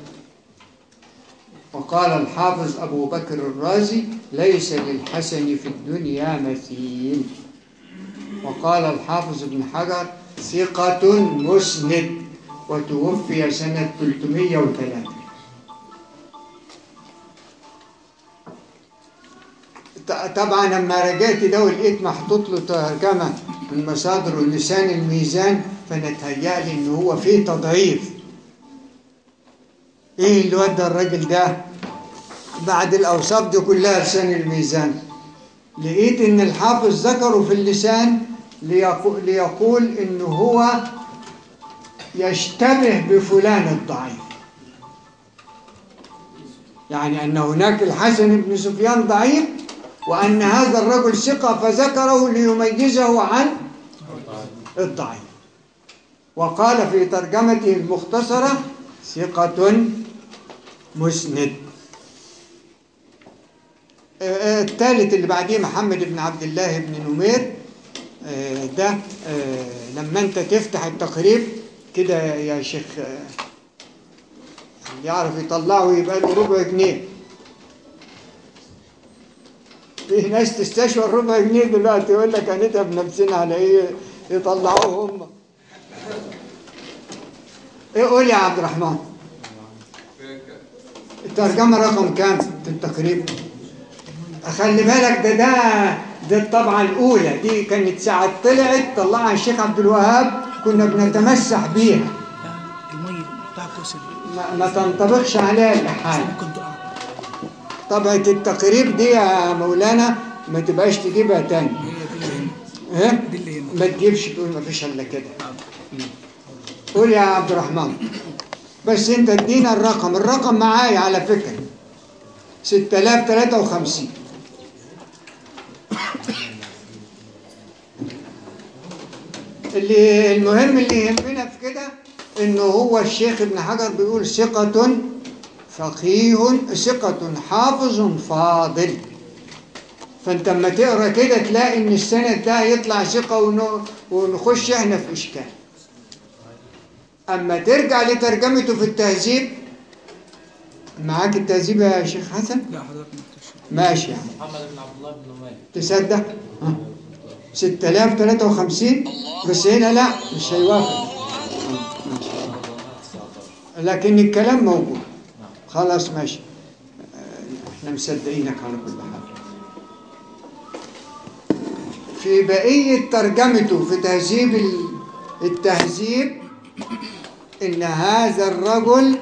وقال الحافظ أبو بكر الرازي ليس للحسن في الدنيا مثيل وقال الحافظ ابن حجر ثقة مسند وتوفي سنة 303 ط- طبعا لما رجعت ده ولقيت محطوط له ترجمة من مصادر لسان الميزان فانا اتهيألي ان هو فيه تضعيف ايه اللي ودى الراجل ده بعد الأوصاف دي كلها لسان الميزان لقيت إن الحافظ ذكره في اللسان ليقول, ليقول إن هو يشتبه بفلان الضعيف يعني أن هناك الحسن بن سفيان ضعيف وأن هذا الرجل ثقة فذكره ليميزه عن الضعيف وقال في ترجمته المختصرة ثقة مسند آه، آه، الثالث اللي بعديه محمد بن عبد الله بن نمير آه، ده آه، لما انت تفتح التقريب كده يا شيخ آه، يعرف يطلعه يبقى له ربع جنيه في ناس تستشفى الربع جنيه دلوقتي يقول لك هنتعب نفسنا على ايه يطلعوه هم ايه قول يا عبد الرحمن الترجمة رقم كام في التقريب خلي بالك ده ده ده الطبعة الأولى دي كانت ساعة طلعت طلعها الشيخ عبد الوهاب كنا بنتمسح بيها المية بتاع كوسل ما, ما تنطبقش عليها الإحالة كنت أعرف طبعة التقريب دي يا مولانا ما تبقاش تجيبها تاني هي دي اللي هنا ايه دي اللي هنا ما تجيبش تقول ما فيش الا كده قول يا عبد الرحمن بس انت ادينا الرقم الرقم معايا على فكرة 6053 اللي المهم اللي يهمنا في كده انه هو الشيخ ابن حجر بيقول ثقة فقيه ثقة حافظ فاضل فانت لما تقرا كده تلاقي ان السند ده يطلع ثقة ون- ونخش احنا في اشكال اما ترجع لترجمته في التهذيب معاك التهذيب يا شيخ حسن لا حضرتك ما قلتش ماشي يعني محمد بن عبد الله بن نمير تصدق ها. 6053 بس هنا لا مش هيوافق ها، ماشي. لكن الكلام موجود خلاص ماشي آه، احنا مصدقينك على كل حال في بقية ترجمته في تهذيب ال- التهذيب إن هذا الرجل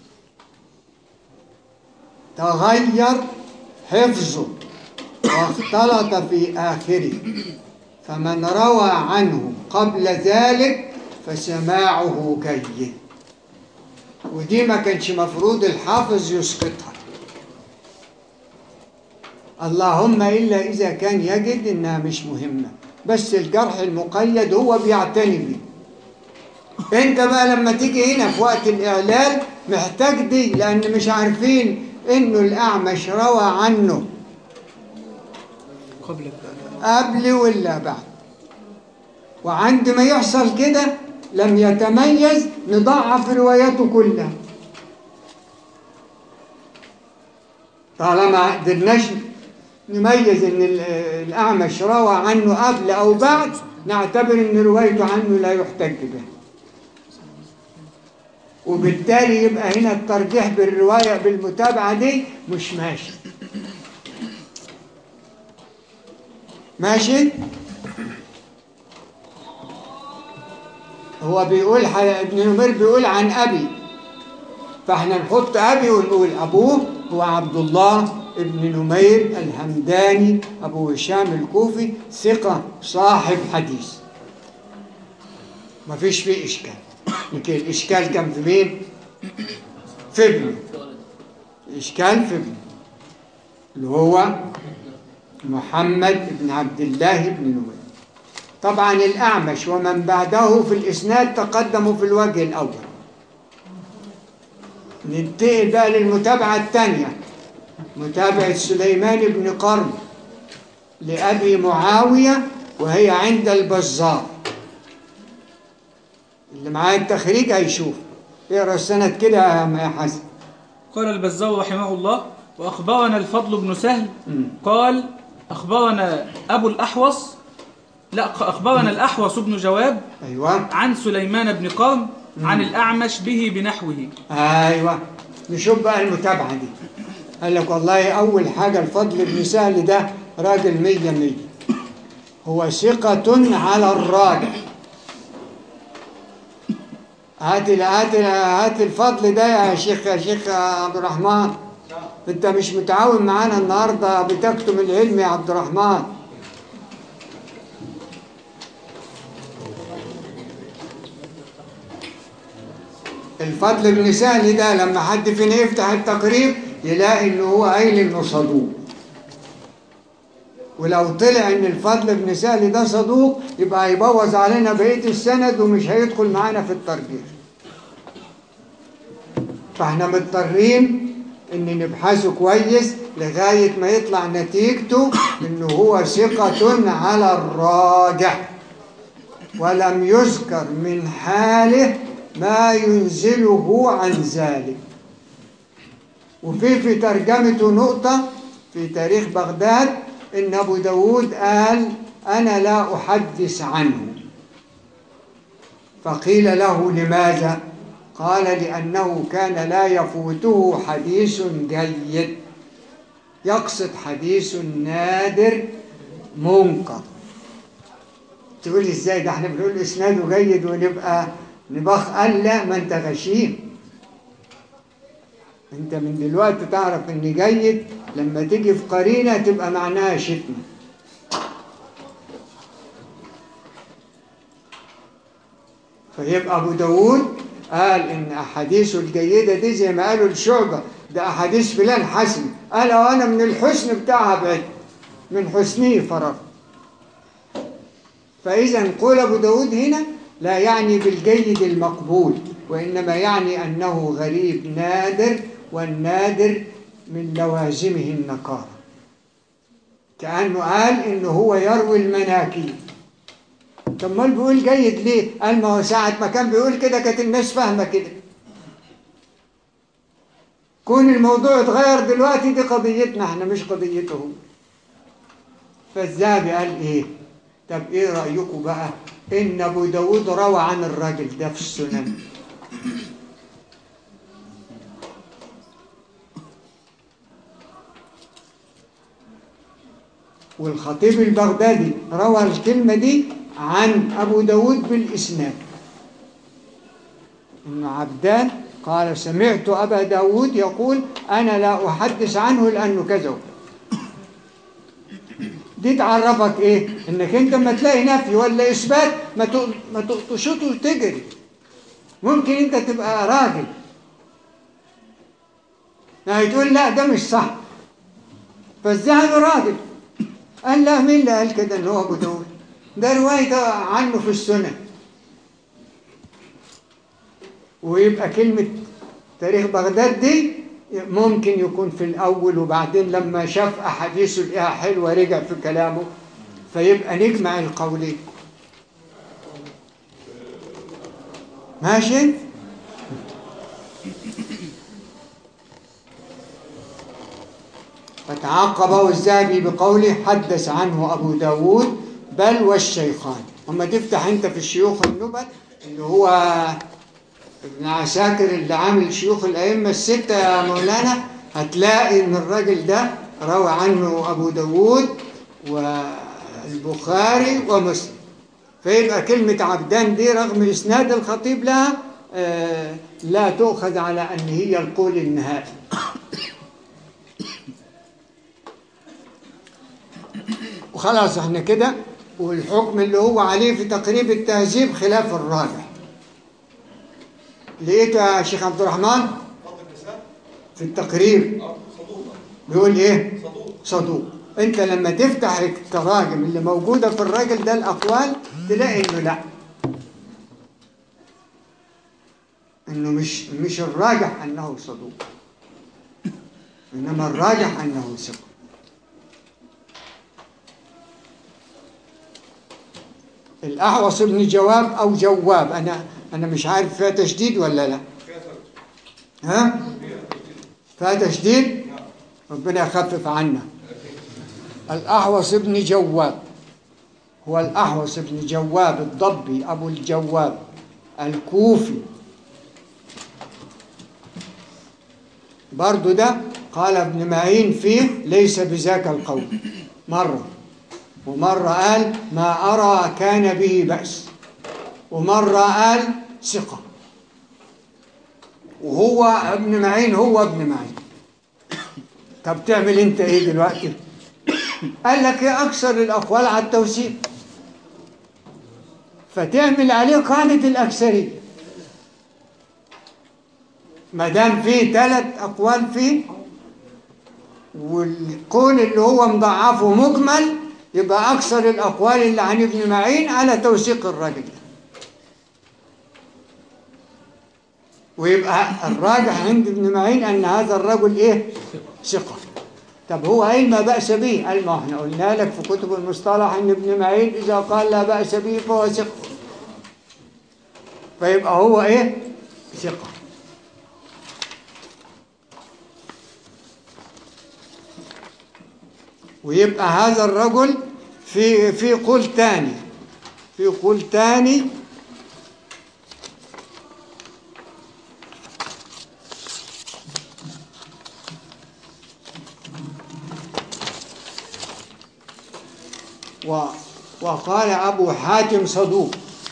تغير حفظه واختلط في آخره فمن روى عنه قبل ذلك فسماعه جيد ودي ما كانش مفروض الحافظ يسقطها اللهم إلا إذا كان يجد إنها مش مهمة بس الجرح المقيد هو بيعتني بيه انت بقى لما تيجي هنا في وقت الإعلال محتاج دي لأن مش عارفين إنه الأعمش روى عنه قبل الباب قبل ولا بعد وعندما يحصل كده لم يتميز نضعف رواياته كلها طالما ما قدرناش نميز ان ال- الاعمش روى عنه قبل او بعد نعتبر ان روايته عنه لا يحتج بها وبالتالي يبقى هنا الترجيح بالروايه بالمتابعه دي مش ماشي ماشي هو بيقول ح- ابن نمير بيقول عن أبي فاحنا نحط أبي ونقول أبوه هو عبد الله ابن نمير الهمداني أبو هشام الكوفي ثقة صاحب حديث ما فيش فيه إشكال لكن الإشكال كان في مين؟ في ابنه الإشكال في ابنه اللي هو محمد بن عبد الله بن نمير طبعا الأعمش ومن بعده في الإسناد تقدموا في الوجه الأول ننتقل بقى للمتابعة الثانية متابعة سليمان بن قرن لأبي معاوية وهي عند البزار اللي معاه التخريج هيشوف اقرا السند كده يا حسن قال البزار رحمه الله وأخبرنا الفضل بن سهل مم. قال أخبرنا أبو الأحوص لا أخبرنا الأحوص بن جواب ايوه عن سليمان بن قرن عن الأعمش به بنحوه ايوه نشوف بقى المتابعه دي قال لك والله اول حاجه الفضل بن سهل ده راجل مية مية هو ثقة على الراجع هات ال- هات ال- هات الفضل ده يا شيخ يا شيخ عبد الرحمن انت مش متعاون معانا النهارده بتكتم العلم يا عبد الرحمن الفضل بن سهل ده لما حد فينا يفتح التقريب يلاقي ان هو قايل انه صدوق ولو طلع ان الفضل بن سهل ده صدوق يبقى هيبوظ علينا بقيه السند ومش هيدخل معانا في الترجيح فاحنا مضطرين ان نبحثه كويس لغايه ما يطلع نتيجته انه هو ثقه على الراجح ولم يذكر من حاله ما ينزله عن ذلك وفي في ترجمته نقطة في تاريخ بغداد إن أبو داود قال أنا لا أحدث عنه فقيل له لماذا قال لأنه كان لا يفوته حديث جيد يقصد حديث نادر منكر تقول لي ازاي ده احنا بنقول اسناده جيد ونبقى نبخ قال لا ما انت غشيم انت من دلوقتي تعرف ان جيد لما تيجي في قرينه تبقى معناها شتم فيبقى ابو داود قال ان احاديثه الجيده دي زي ما قالوا الشعبه ده احاديث فلان حسن قال وانا من الحسن بتاعها بعد من حسنه فرغ فاذا قول ابو داود هنا لا يعني بالجيد المقبول وإنما يعني أنه غريب نادر والنادر من لوازمه النكارة كأنه قال إنه هو يروي المناكير طب ما بيقول جيد ليه؟ قال ما هو ساعة ما كان بيقول كده كانت الناس فاهمة كده كون الموضوع اتغير دلوقتي دي قضيتنا احنا مش قضيته هو فالذهبي قال ايه؟ طب ايه رأيكم بقى؟ إن أبو داود روى عن الراجل ده في السنن والخطيب البغدادي روى الكلمة دي عن أبو داود بالإسناد إن عبدان قال سمعت أبا داود يقول أنا لا أحدث عنه لأنه كذا دي تعرفك ايه انك انت لما تلاقي نفي ولا اثبات ما تق- ما تقطشوش وتجري ممكن انت تبقى راجل يعني تقول لا ده مش صح فالذهبي راجل قال لا مين اللي قال كده ان هو ابو داود ده روايه عنه في السنن ويبقى كلمه تاريخ بغداد دي ممكن يكون في الأول وبعدين لما شاف أحاديثه لقاها حلوة رجع في كلامه فيبقى نجمع القولين ماشي فتعاقبه الذهبي بقوله حدث عنه أبو داود بل والشيخان أما تفتح أنت في الشيوخ النبل اللي هو ابن عساكر اللي عامل شيوخ الأئمة الستة يا مولانا هتلاقي إن الراجل ده روى عنه أبو داود والبخاري ومسلم فيبقى كلمة عبدان دي رغم إسناد الخطيب لها آه، لا تؤخذ على أن هي القول النهائي وخلاص احنا كده والحكم اللي هو عليه في تقريب التهذيب خلاف الراجح لقيته يا شيخ عبد الرحمن في التقرير بيقول ايه صدوق انت لما تفتح التراجم اللي موجوده في الراجل ده الاقوال تلاقي انه لا انه مش مش الراجح انه صدوق انما الراجح انه ثقه الاحوص ابن جواب او جواب انا انا مش عارف فيها تشديد ولا لا ها فيها تشديد ربنا يخفف عنا الأحوص ابن جواب هو الأحوص ابن جواب الضبي أبو الجواب الكوفي برضو ده قال ابن معين فيه ليس بذاك القول مرة ومرة قال ما أرى كان به بأس ومرة قال ثقة وهو ابن معين هو ابن معين طب تعمل انت ايه دلوقتي قال لك ايه اكثر الاقوال على التوثيق فتعمل عليه قاعده الاكثريه ما دام في ثلاث اقوال فيه والقول اللي هو مضاعفه مجمل يبقى اكثر الاقوال اللي عن ابن معين على توثيق الراجل ده ويبقى الراجح عند ابن معين ان هذا الرجل ايه ثقه طب هو قال ما بأس به قال ما احنا قلنا لك في كتب المصطلح ان ابن معين اذا قال لا بأس به فهو ثقه فيبقى هو ايه ثقه ويبقى هذا الرجل في في قول تاني في قول تاني و وقال أبو حاتم صدوق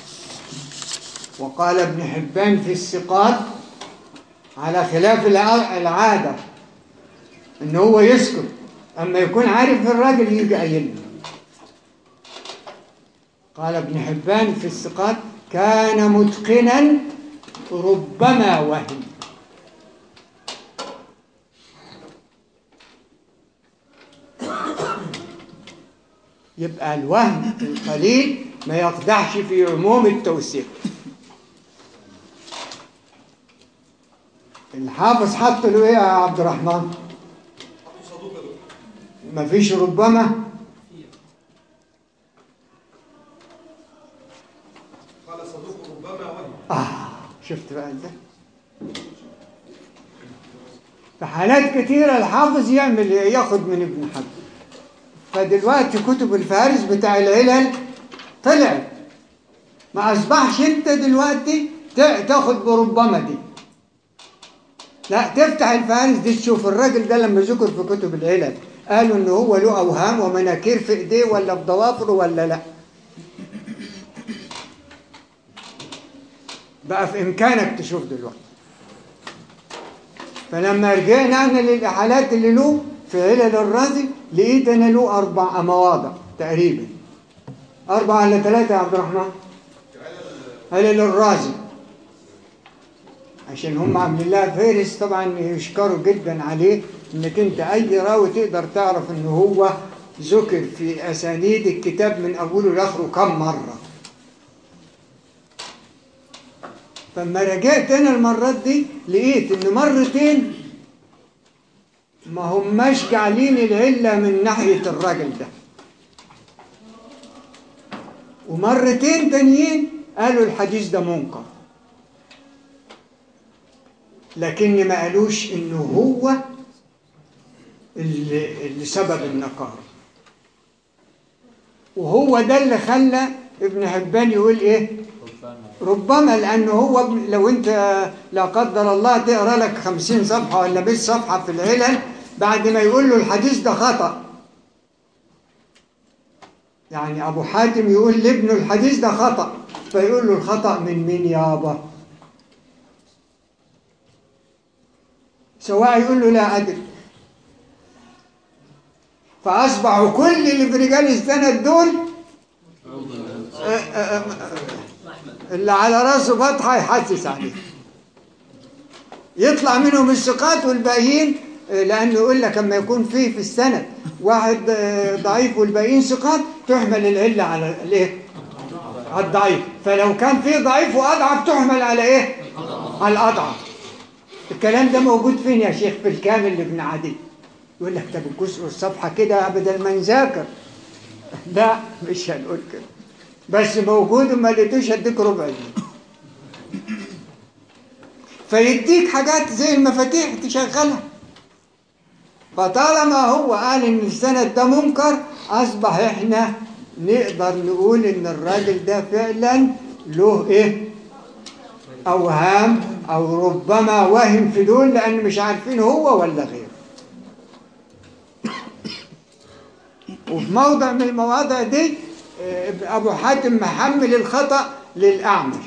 وقال ابن حبان في الثقات على خلاف الع- العادة إن هو يسكت أما يكون عارف الراجل يجي قايل له. قال ابن حبان في الثقات كان متقنا ربما وهم يبقى الوهم القليل ما يقدحش في عموم التوثيق الحافظ حط له ايه يا عبد الرحمن صدوق يا دكتور ما فيش ربما قال صدوق ربما وهم آه شفت بقى ازاي في حالات كتيرة الحافظ يعمل ياخد من ابن حجر فدلوقتي كتب الفهارس بتاع العلل طلعت ما أصبحش أنت دلوقتي تا- تاخد بربما دي لا تفتح الفهارس دي تشوف الراجل ده لما ذكر في كتب العلل قالوا ان هو له اوهام ومناكير في ايديه ولا في ضوافره ولا لا بقى في امكانك تشوف دلوقتي فلما رجعنا انا للحالات اللي له في علل الرازي لقيت انا له اربع مواضع تقريبا اربعه ولا ثلاثه يا عبد الرحمن علل الرازي عشان هم عاملين لها فهرس طبعا يشكروا جدا عليه انك انت اي راوي تقدر تعرف ان هو ذكر في اسانيد الكتاب من اوله لاخره كم مره فلما رجعت انا المرات دي لقيت ان مرتين ما هماش جعلين العله من ناحيه الراجل ده ومرتين تانيين قالوا الحديث ده منكر لكن ما قالوش انه هو اللي, اللي سبب النقارة وهو ده اللي خلى ابن حبان يقول ايه ربما لانه هو لو انت لا قدر الله تقرا لك خمسين صفحة ولا 100 صفحة في العلل بعد ما يقول له الحديث ده خطأ يعني ابو حاتم يقول لابنه الحديث ده خطأ فيقول له الخطأ من مين يابا سواء يقول له لا أدري فأصبحوا كل اللي في رجال السند دول آه، آه، آه، اللي على راسه فتحة يحسس عليه يطلع منهم الثقات والباقيين آه، لأنه يقول لك لما يكون فيه في السند واحد آه، ضعيف والباقيين ثقات تحمل العلة على الايه؟ على الضعيف فلو كان فيه ضعيف وأضعف تحمل على ايه؟ على الأضعف الكلام ده موجود فين يا شيخ في الكامل لابن عدي يقول لك طب الجزء والصفحة كده بدل ما نذاكر لا مش هنقول كده بس موجود وما لقيتوش هديك ربع جنيه فيديك حاجات زي المفاتيح تشغلها فطالما هو قال ان السند ده منكر اصبح احنا نقدر نقول ان الراجل ده فعلا له ايه اوهام او ربما وهم في دول لان مش عارفين هو ولا غيره وفي موضع من المواضع دي آه، ابو حاتم محمل الخطا للاعمش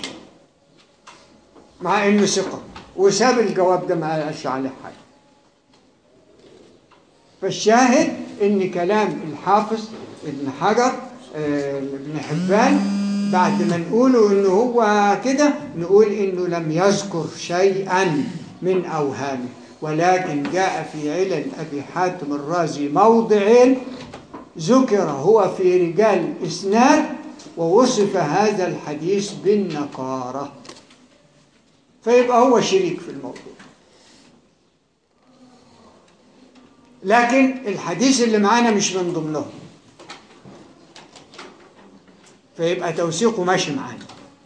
مع انه ثقه وساب الجواب ده ما قالش عليه حاجه فالشاهد ان كلام الحافظ ابن حجر آه، ابن حبان بعد ما نقوله انه هو كده نقول انه لم يذكر شيئا من اوهامه ولكن جاء في علل ابي حاتم الرازي موضعين ذكر هو في رجال اسناد ووصف هذا الحديث بالنكاره فيبقى هو شريك في الموضوع لكن الحديث اللي معانا مش من ضمنهم فيبقى توثيقه ماشي معانا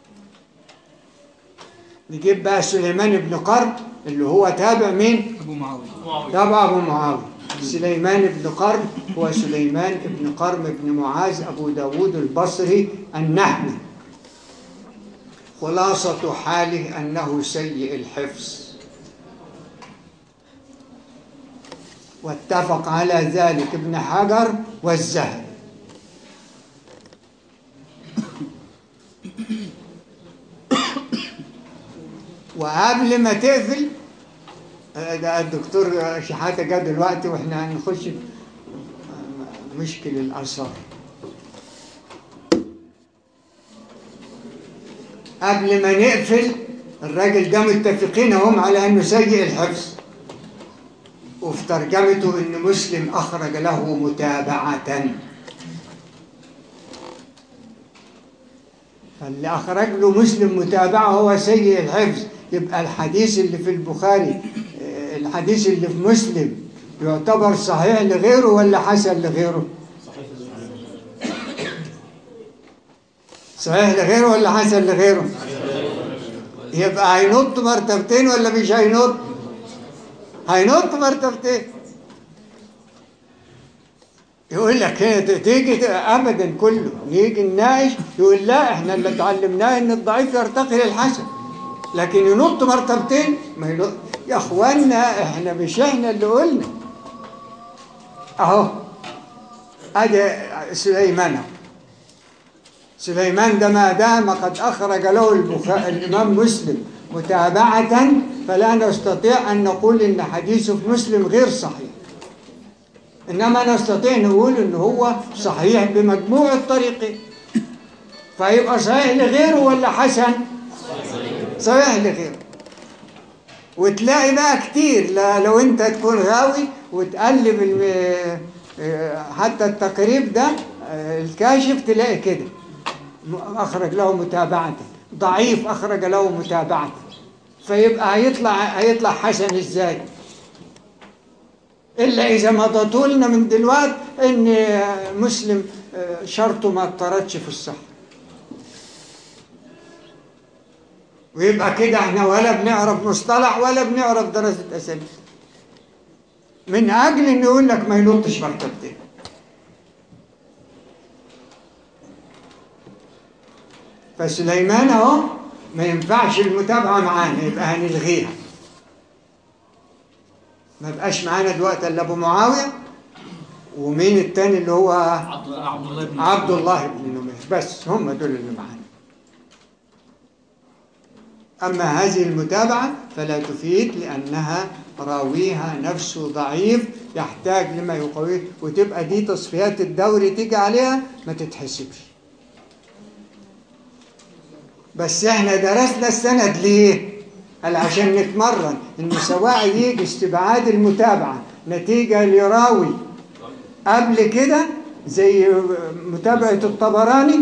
نجيب بقى سليمان بن قرن اللي هو تابع مين؟ ابو معاويه تابع أبو معاوية سليمان بن قرن هو سليمان بن قرن بن معاذ أبو داود البصري النحوي خلاصة حاله أنه سيء الحفظ واتفق على ذلك ابن حجر والزهري وقبل ما تقفل آه، ده الدكتور شحاتة جه دلوقتي واحنا هنخش في مشكل الآثار قبل ما نقفل الراجل ده متفقين هم على انه سيء الحفظ وفي ترجمته ان مسلم اخرج له متابعة فاللي اخرج له مسلم متابعة هو سيء الحفظ يبقى الحديث اللي في البخاري آه، الحديث اللي في مسلم يعتبر صحيح لغيره ولا حسن لغيره صحيح لغيره ولا حسن لغيره يبقى هينط مرتبتين ولا مش هينط هينط مرتبتين يقول لك هي تيجي ت- ابدا كله نيجي نناقش يقول لا احنا اللي اتعلمناه ان الضعيف يرتقي للحسن لكن ينط مرتبتين ما ينط يا اخوانا احنا مش احنا اللي قلنا اهو ادي سليمان أهو. سليمان ده ما دام قد أخرج له البخاري الإمام مسلم متابعة فلا نستطيع أن نقول إن حديثه في مسلم غير صحيح إنما نستطيع نقول إن هو صحيح بمجموع الطريقين فيبقى صحيح لغيره ولا حسن صحيح لغيره وتلاقي بقى كتير لا- لو انت تكون غاوي وتقلب الم- آه، حتى التقريب ده آه، الكاشف تلاقي كده م- أخرج له متابعة ضعيف أخرج له متابعة فيبقى هيطلع هيطلع حسن ازاي إلا إذا مضتوا لنا من دلوقتي إن آه، مسلم آه، شرطه ما اضطردش في الصحة ويبقى كده احنا ولا بنعرف مصطلح ولا بنعرف دراسة أساليب من أجل إن يقول لك ما ينطش مرتبتين فسليمان اهو ما ينفعش المتابعة معانا يبقى هنلغيها ما بقاش معانا دلوقتي الا ابو معاوية ومين التاني اللي هو عبد الله عبد الله بن عبد الله بن نمير بس هم دول اللي معانا أما هذه المتابعة فلا تفيد لأنها راويها نفسه ضعيف يحتاج لما يقويه وتبقى دي تصفيات الدوري تيجي عليها ما تتحسبش بس احنا درسنا السند ليه؟ قال عشان نتمرن ان سواء يجي استبعاد المتابعة نتيجة لراوي قبل كده زي متابعة الطبراني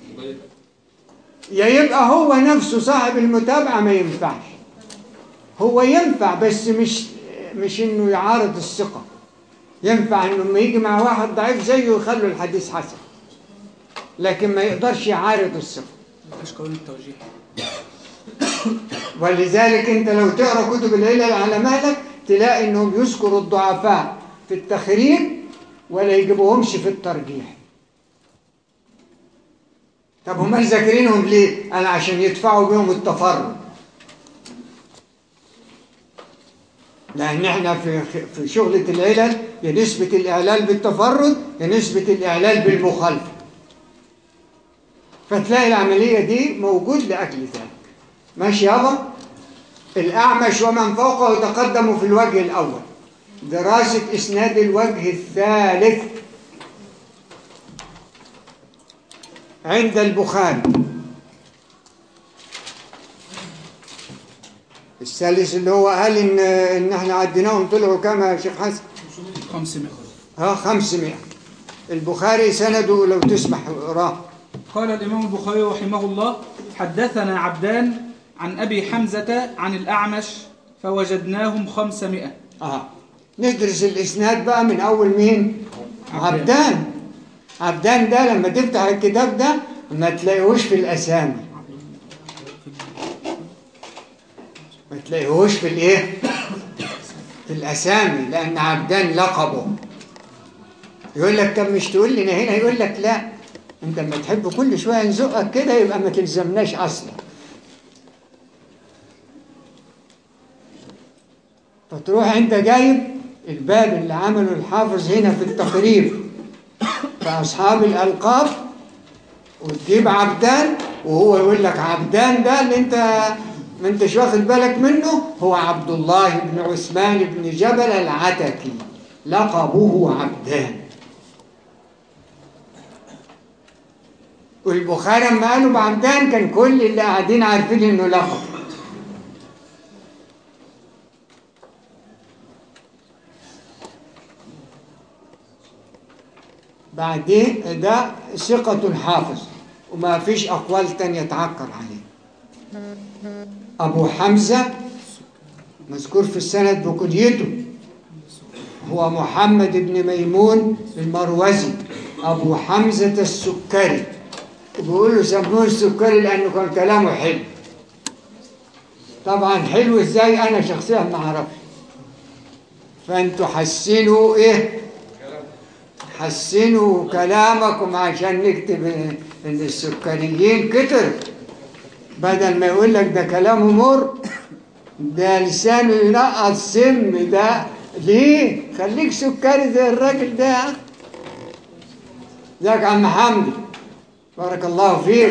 يا يبقى هو نفسه صاحب المتابعة ما ينفعش هو ينفع بس مش مش انه يعارض الثقة ينفع انه لما يجي مع واحد ضعيف زيه يخلوا الحديث حسن لكن ما يقدرش يعارض الثقة مفيش قول التوجيه ولذلك انت لو تقرا كتب العلل على مهلك تلاقي انهم يذكروا الضعفاء في التخريج ولا يجيبوهمش في الترجيح طب هم ذاكرينهم ليه؟ قال عشان يدفعوا بيهم التفرد لأن احنا في في شغلة العلل يا نسبة الإعلال بالتفرد يا نسبة الإعلال بالمخالفة فتلاقي العملية دي موجود لأجل ذلك ماشي يابا الأعمش ومن فوقه تقدموا في الوجه الأول دراسة إسناد الوجه الثالث عند البخاري الثالث اللي هو قال إن إن إحنا عديناهم طلعوا كام يا شيخ حسن؟ 500 ها 500 البخاري سنده لو تسمح اقراه قال الإمام البخاري رحمه الله حدثنا عبدان عن أبي حمزة عن الأعمش فوجدناهم خمسمائة اه ندرس الاسناد بقى من اول مين عبدان. عبدان عبدان ده لما تفتح الكتاب ده ما تلاقيهوش في الاسامي ما تلاقيهوش في الايه في الاسامي لان عبدان لقبه يقول لك طب مش تقول لنا هنا يقول لك لا انت لما تحب كل شويه نزقك كده يبقى ما تلزمناش اصلا فتروح انت جايب الباب اللي عمله الحافظ هنا في التقريب في اصحاب الالقاب وتجيب عبدان وهو يقول لك عبدان ده اللي انت ما انتش واخد بالك منه هو عبد الله بن عثمان بن جبل العتكي لقبه عبدان والبخاري لما قالوا بعبدان كان كل اللي قاعدين عارفين انه لقب بعدين ده ثقة حافظ وما فيش أقوال تانية تعكر عليه أبو حمزة مذكور في السند بكنيته هو محمد بن ميمون المروزي أبو حمزة السكري بيقولوا سموه السكري لأنه كان كلامه حلو طبعا حلو ازاي أنا شخصيا ما أعرفش فأنتوا حسنوا إيه حسنوا كلامكم عشان نكتب ان السكريين كتر بدل ما يقول لك ده كلامه مر ده لسانه ينقط سم ده ليه خليك سكري زي الراجل ده يا أخي. ازيك يا عم حمدي بارك الله فيك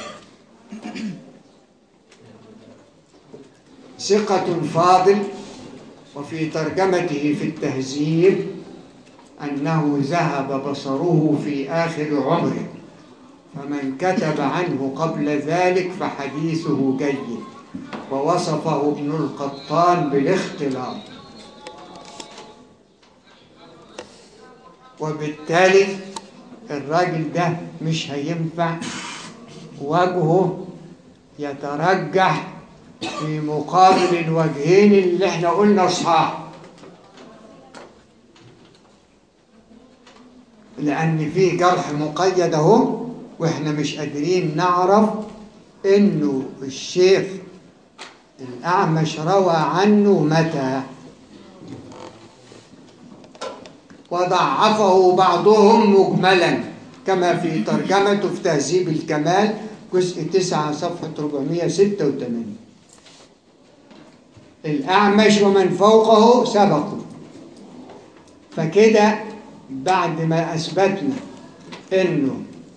ثقة فاضل وفي ترجمته في التهذيب أنه ذهب بصره في آخر عمره فمن كتب عنه قبل ذلك فحديثه جيد ووصفه ابن القطان بالاختلاط وبالتالي الراجل ده مش هينفع وجهه يترجح في مقابل الوجهين اللي احنا قلنا صحاح لأن في جرح مقيد أهو وإحنا مش قادرين نعرف إنه الشيخ الأعمش روى عنه متى وضعفه بعضهم مجملا كما في ترجمته في تهذيب الكمال جزء 9 صفحة 486 الأعمش ومن فوقه سبقوا فكده بعد ما أثبتنا إنه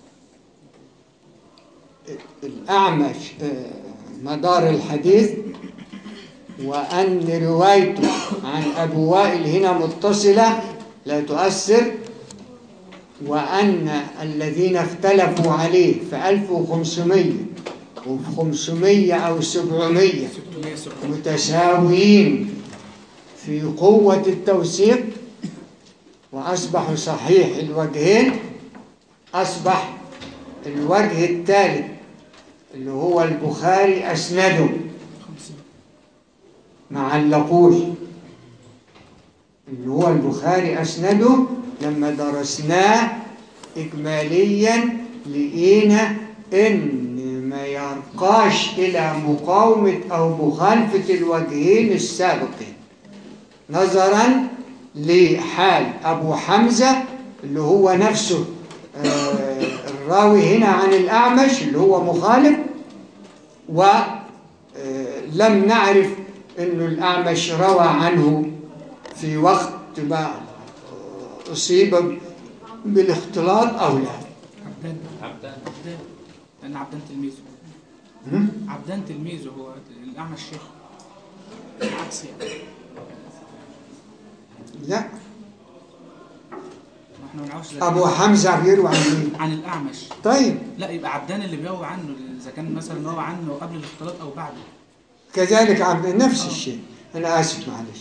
الأعمش مدار الحديث وأن روايته عن أبو وائل هنا متصلة لا تؤثر وأن الذين اختلفوا عليه في 1500 وفي 500 أو 700 متساويين في قوة التوثيق وأصبحوا صحيح الوجهين أصبح الوجه الثالث اللي هو البخاري أسنده ما علقوش اللي هو البخاري أسنده لما درسناه إجماليا لقينا إن ما يرقاش إلى مقاومة أو مخالفة الوجهين السابقين نظرا لحال أبو حمزة اللي هو نفسه آه، الراوي هنا عن الأعمش اللي هو مخالف ولم نعرف أنه الأعمش روى عنه في وقت ما أصيب بالاختلاط أو لا عبدان عبدان عبدان لأن عبدان تلميذه هم؟ عبدان تلميذه هو الأعمى الشيخ العكس يعني لا ما احنا ما نعرفش إذا ابو كان- حمزه بيروي عن مين عن الأعمش طيب لا يبقى عبدان اللي بيروي عنه إذا كان مثلا روى عنه قبل الاختلاط أو بعده كذلك عبد نفس الشيء انا اسف معلش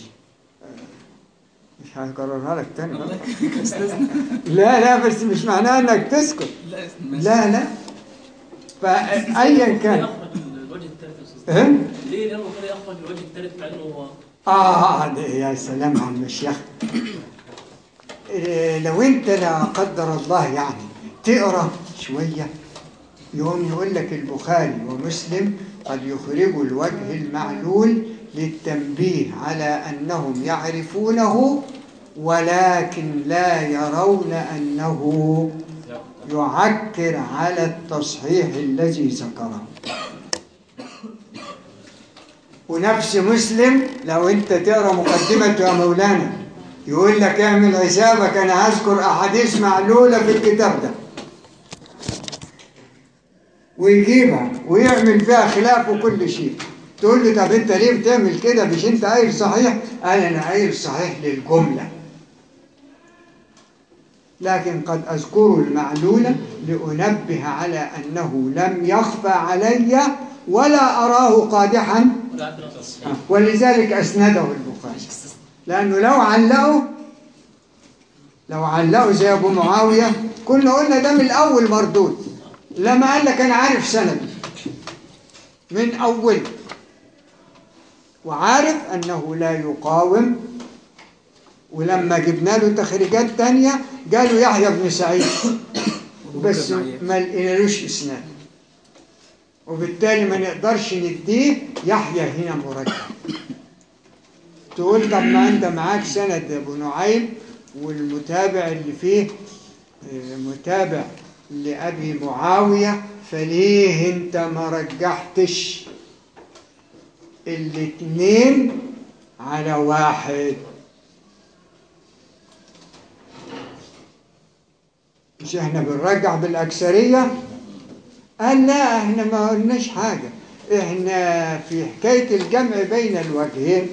مش هكررها لك تاني الله بقى. يكرمك يا أستاذنا لا لا بس مش معناه انك تسكت لا ماشي. لا لا فايا كان يخرج الوجه الثالث يا استاذ ها؟ ليه لانه كده يخرج الوجه الثالث مع انه هو آه ده يا سلام على المشيخ إيه، لو أنت لا قدر الله يعني تقرأ شوية يقوم يقول لك البخاري ومسلم قد يخرجوا الوجه المعلول للتنبيه على أنهم يعرفونه ولكن لا يرون أنه يعكر على التصحيح الذي ذكره ونفس مسلم لو انت تقرا مقدمته يا مولانا يقول لك اعمل حسابك انا هذكر احاديث معلوله في الكتاب ده ويجيبها ويعمل فيها خلاف وكل شيء تقول له طب انت ليه بتعمل كده مش انت قايل صحيح قال انا قايل صحيح للجمله لكن قد اذكر المعلوله لانبه على انه لم يخفى علي ولا اراه قادحا ولا عندنا تصحيح ولذلك أسنده البخاري لأنه لو علقه لو علقه زي أبو معاوية كنا قلنا ده من الأول مردود لما قال لك أنا عارف سند من أول وعارف أنه لا يقاوم ولما جبنا له تخريجات تانية قالوا يحيى بن سعيد بس ما لقينالوش إسناد وبالتالي ما نقدرش نديه يحيى هنا مرجح تقول طب ما انت معاك سند ابو نعيم والمتابع اللي فيه آه، متابع لابي معاويه فليه انت ما رجحتش الاتنين على واحد مش احنا بنرجح بالاكثريه قال لا احنا ما قلناش حاجة احنا في حكاية الجمع بين الوجهين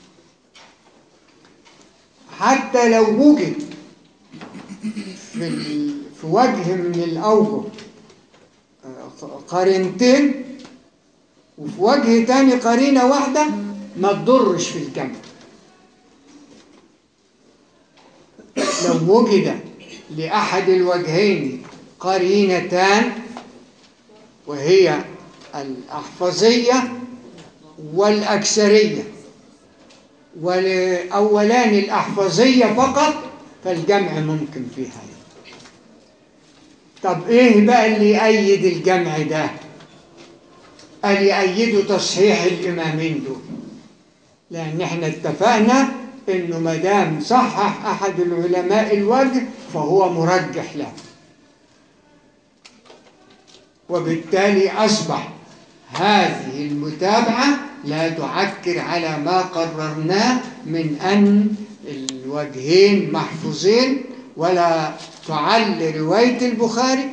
حتى لو وجد في, ال... في وجه من الأوجه آه، قرينتين وفي وجه تاني قرينة واحدة ما تضرش في الجمع لو وجد لأحد الوجهين قرينتان وهي الأحفظية والأكثرية والأولان الأحفظية فقط فالجمع ممكن فيها طب إيه بقى اللي يأيد الجمع ده قال يأيدوا تصحيح الإمامين دول لأن احنا اتفقنا إنه ما دام صحح أحد العلماء الوجه فهو مرجح له وبالتالي أصبح هذه المتابعة لا تعكر على ما قررناه من أن الوجهين محفوظين ولا تعل رواية البخاري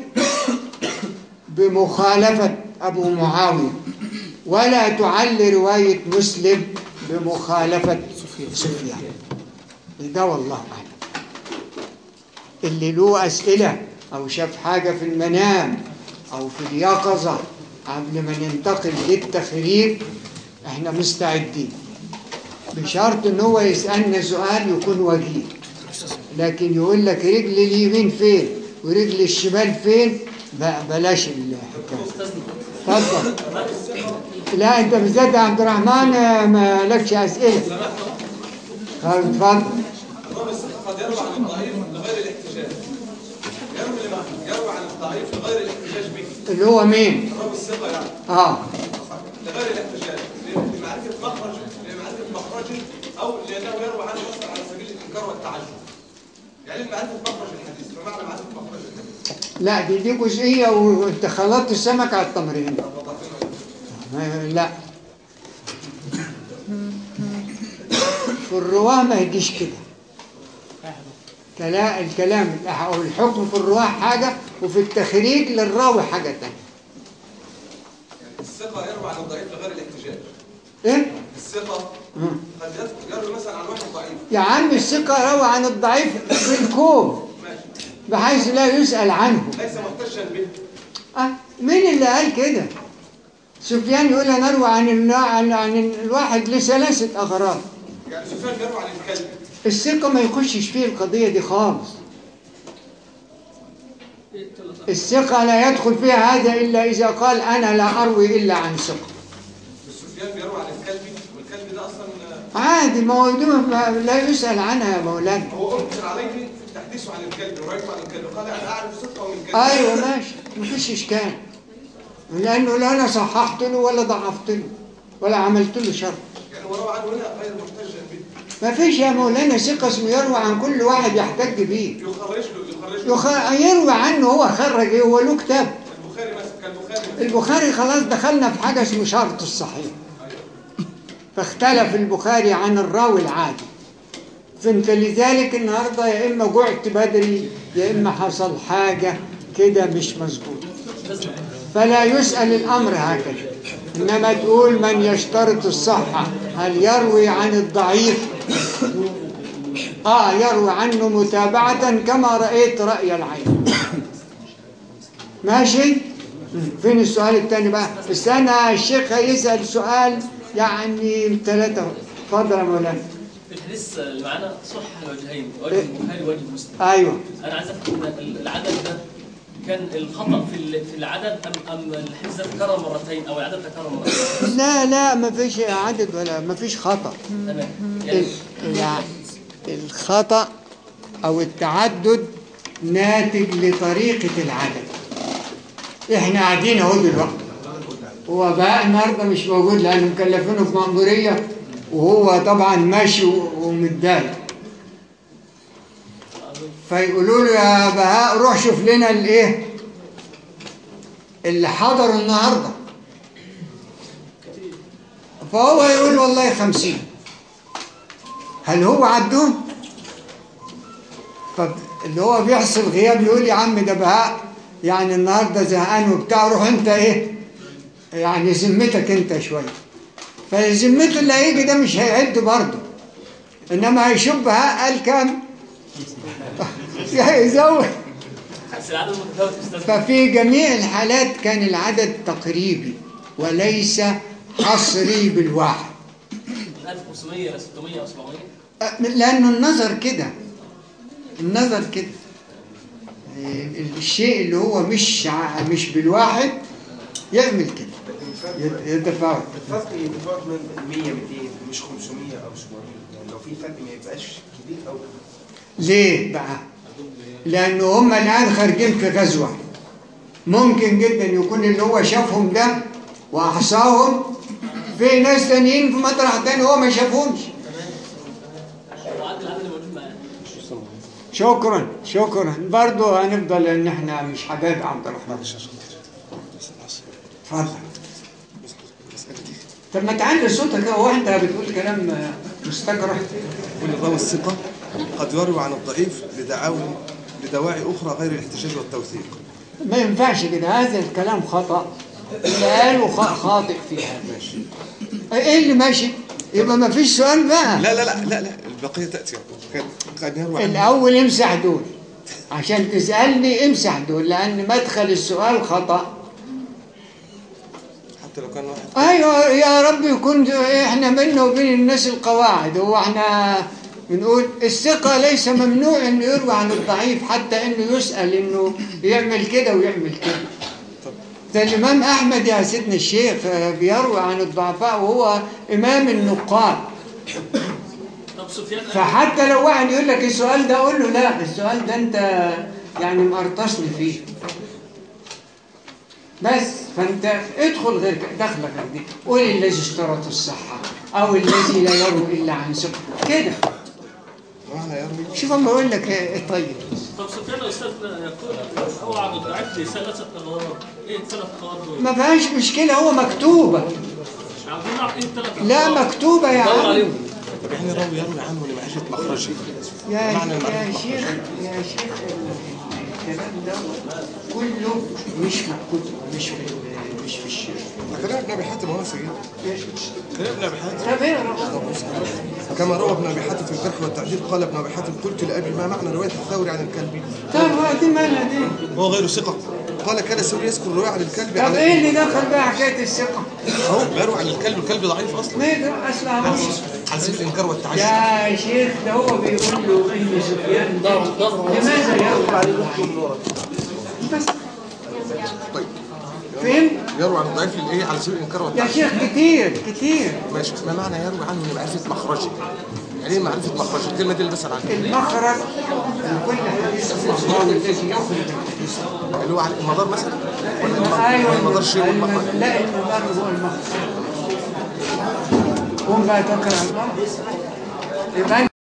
بمخالفة أبو معاوية ولا تعل رواية مسلم بمخالفة سفيان ده والله أعلم اللي له أسئلة أو شاف حاجة في المنام أو في اليقظة قبل ما ننتقل للتخريج احنا مستعدين بشرط ان هو يسألنا سؤال يكون وجيه لكن يقول لك رجل اليمين فين ورجل الشمال فين بقى بلاش الحكايه اتفضل لا انت بالذات يا عبد الرحمن ما لكش اسئله طب اتفضل الرابع الثقة قد يروى عن الضعيف لغير الاحتجاج يروي لمن يروي عن الضعيف لغير الاحتجاج به اللي هو مين الرابع الثقة يعني اه لغير الاحتجاج لمعرفة مخرج لمعرفة مخرجه أو لأنه يروي عنه مثلا على سبيل الإنكار والتعجب يعني لمعرفة مخرج الحديث فمعنى معرفة مخرج الحديث لا دي دي جزئيه وانت خلطت السمك على التمرين ما- لا في الرواه ما يجيش كده كلا- الكلام او الحكم في الرواه حاجه وفي التخريج للراوي حاجه ثانيه الثقة يروي عن الضعيف لغير الاحتجاج ايه الثقة قد يذكر- يروي مثلا عن واحد ضعيف يا عم الثقة روى عن الضعيف بالكوم ماشي بحيث لا يسأل عنه ليس محتجا به أه مين اللي قال كده سفيان يقول أنا أروى عن, النا- عن, عن الواحد لثلاثة أغراض يعني سفيان بيروي عن الكلب الثقة ما يخشش فيه القضية دي خالص الثقة لا يدخل فيها هذا إلا إذا قال أنا لا أروي إلا عن ثقة سفيان بيروي عن الكلب والكلب ده اصلا عادي ما هو دي ما- لا يسأل عنها يا مولانا هو انكر عليه في تحديثه عن الكلب وروايته عن الكلب قال انا اعرف صدقه من الكلب أيوة ماشي مفيش إشكال لأنه لا أنا صححت له ولا ضعفت له ولا عملت له شر يعني هو روى عنه هنا غير محتجا به مفيش يا مولانا ثقة اسمه يروي عن كل واحد يحتج بيه يخرج له يخرج له يخ... يروي عنه هو خرج إيه؟ هو له كتاب البخاري مثلا كالبخاري مثلا البخاري خلاص دخلنا في حاجة اسمه شرط الصحيح فاختلف البخاري عن الراوي العادي فانت لذلك النهارده يا اما جعت بدري يا اما حصل حاجة كده مش مظبوط فلا يسأل الأمر هكذا إنما تقول من يشترط الصحة هل يروي عن الضعيف آه يروي عنه متابعة كما رأيت رأي العين ماشي فين السؤال الثاني بقى استنى الشيخ هيسأل سؤال يعني ثلاثة اتفضل يا مولانا الحديث اللي معانا صح الوجهين وجه البخاري وجه مسلم ايوه انا عايز افهم ال- العدد ده كان الخطا في ال- في العدد ام ام الحديث ده تكرر مرتين او العدد تكرر مرتين لا لا ما فيش عدد ولا ما فيش خطأ تمام يعني ال- يعني الخطأ أو التعدد ناتج لطريقة العدد احنا قاعدين اهو دلوقتي هو بقى النهارده مش موجود لأنه مكلفينه في مأمورية وهو طبعا ماشي و- ومتضايق فيقولوا له يا بهاء روح شوف لنا الايه اللي حضروا النهارده فهو يقول والله خمسين هل هو عدهم فاللي هو بيحصل غياب يقول يا عم ده بهاء يعني النهارده زهقان وبتاع روح انت ايه يعني ذمتك انت شويه فذمته اللي هيجي ده مش هيعد برضه انما هيشوف بهاء قال كام يزود بس العدد متفاوت يا استاذ ففي جميع الحالات كان العدد تقريبي وليس حصري بالواحد 1500 ل 600 او 700 أه، لأنه النظر كده النظر كده إيه، الشيء اللي هو مش ع- مش بالواحد يعمل كده يت- يتفاوت الفرق يتفاوت من 100 200 مش 500 او 700 يعني لو في فرق ما يبقاش كبير او ليه بقى لأنه هم الآن خارجين في غزوة ممكن جدا يكون اللي هو شافهم ده وأحصاهم في ناس تانيين في مطرح تاني هو ما شافهمش وعد العدد اللي موجود معانا شكرا شكرا برضو هنفضل ان احنا مش حبايب عبد الرحمن اتفضل طب ما تعلي صوتك كده هو انت بتقول كلام مستكره كل الراوي الثقة قد يروي عن الضعيف لدعاوي لدواعي أخرى غير الاحتجاج والتوثيق ما ينفعش كده هذا الكلام خطأ اللي قاله خ- خاطئ في هذا ايه اللي ماشي يبقى ما فيش سؤال بقى لا لا لا لا لا البقية تأتي قد- قد يروي عن الاول امسح دول عشان تسألني امسح دول لان مدخل السؤال خطأ حتى لو كان واحد ايوه يا رب يكون احنا بيننا وبين الناس القواعد هو احنا بنقول الثقة ليس ممنوع انه يروي عن الضعيف حتى انه يسأل انه يعمل كده ويعمل كده ده الامام احمد يا سيدنا الشيخ آه، بيروي عن الضعفاء وهو امام النقاد طب سفيان فحتى لو واحد يقول لك السؤال ده قول له لا السؤال ده انت يعني مقرطصني فيه بس فانت ادخل غير ك- دخلك غير دي قول الذي اشترط الصحة او الذي لا يروي الا عن ثقة كده معنى يروي شوف اما اقول لك ايه طيب طب سفيان يا استاذنا يقول هو عن الضعيف لثلاثه اغراض ايه الثلاث اغراض دول؟ ما فيهاش مشكلة هو مكتوبة عاوزين نعرف ايه الثلاث لا مكتوبة يا دور عم عليهم طب يعني راوي يروي عنه لمعرفة مخرجه يا معنى يا المعرفة شيخ يا شيخ الكلام ده كله مش مكتوب مش في مش في الشيخ كلام ابن ابي حاتم هو سيدي كلام ابن ابي حاتم طب اقرا كما روى ابن ابي حاتم في الجرح والتعديل قال ابن ابي حاتم قلت لابي ما معنى روايه الثوري عن الكلب طب دي مالها دي هو غير ثقه قال كان الثوري يذكر الروايه عن الكلب طب عن ايه اللي دخل بقى حكايه الثقه؟ اهو بيروي عن الكلب الكلب ضعيف اصلا ما يقدر اصلا هو على سبيل الانكار والتعجب يا شيخ ده هو بيقول له ان سفيان لماذا يروي على بس طيب فين؟ يروي عن الضعيف للايه على سبيل الانكار يا والتعجب شيخ كتير كتير ماشي ما معنى يروي عنه لمعرفه مخرجه يعني ايه معرفه مخرجه الكلمه دي اللي بسال عنها المخرج لكل حديث الله الذي يخرج الحديث اللي هو على المدار مثلا ولا المدار- ايوه ولا المدار شيء الم- والمخرج لا المدار هو المخرج قوم بقى تقرا المخرج يبقى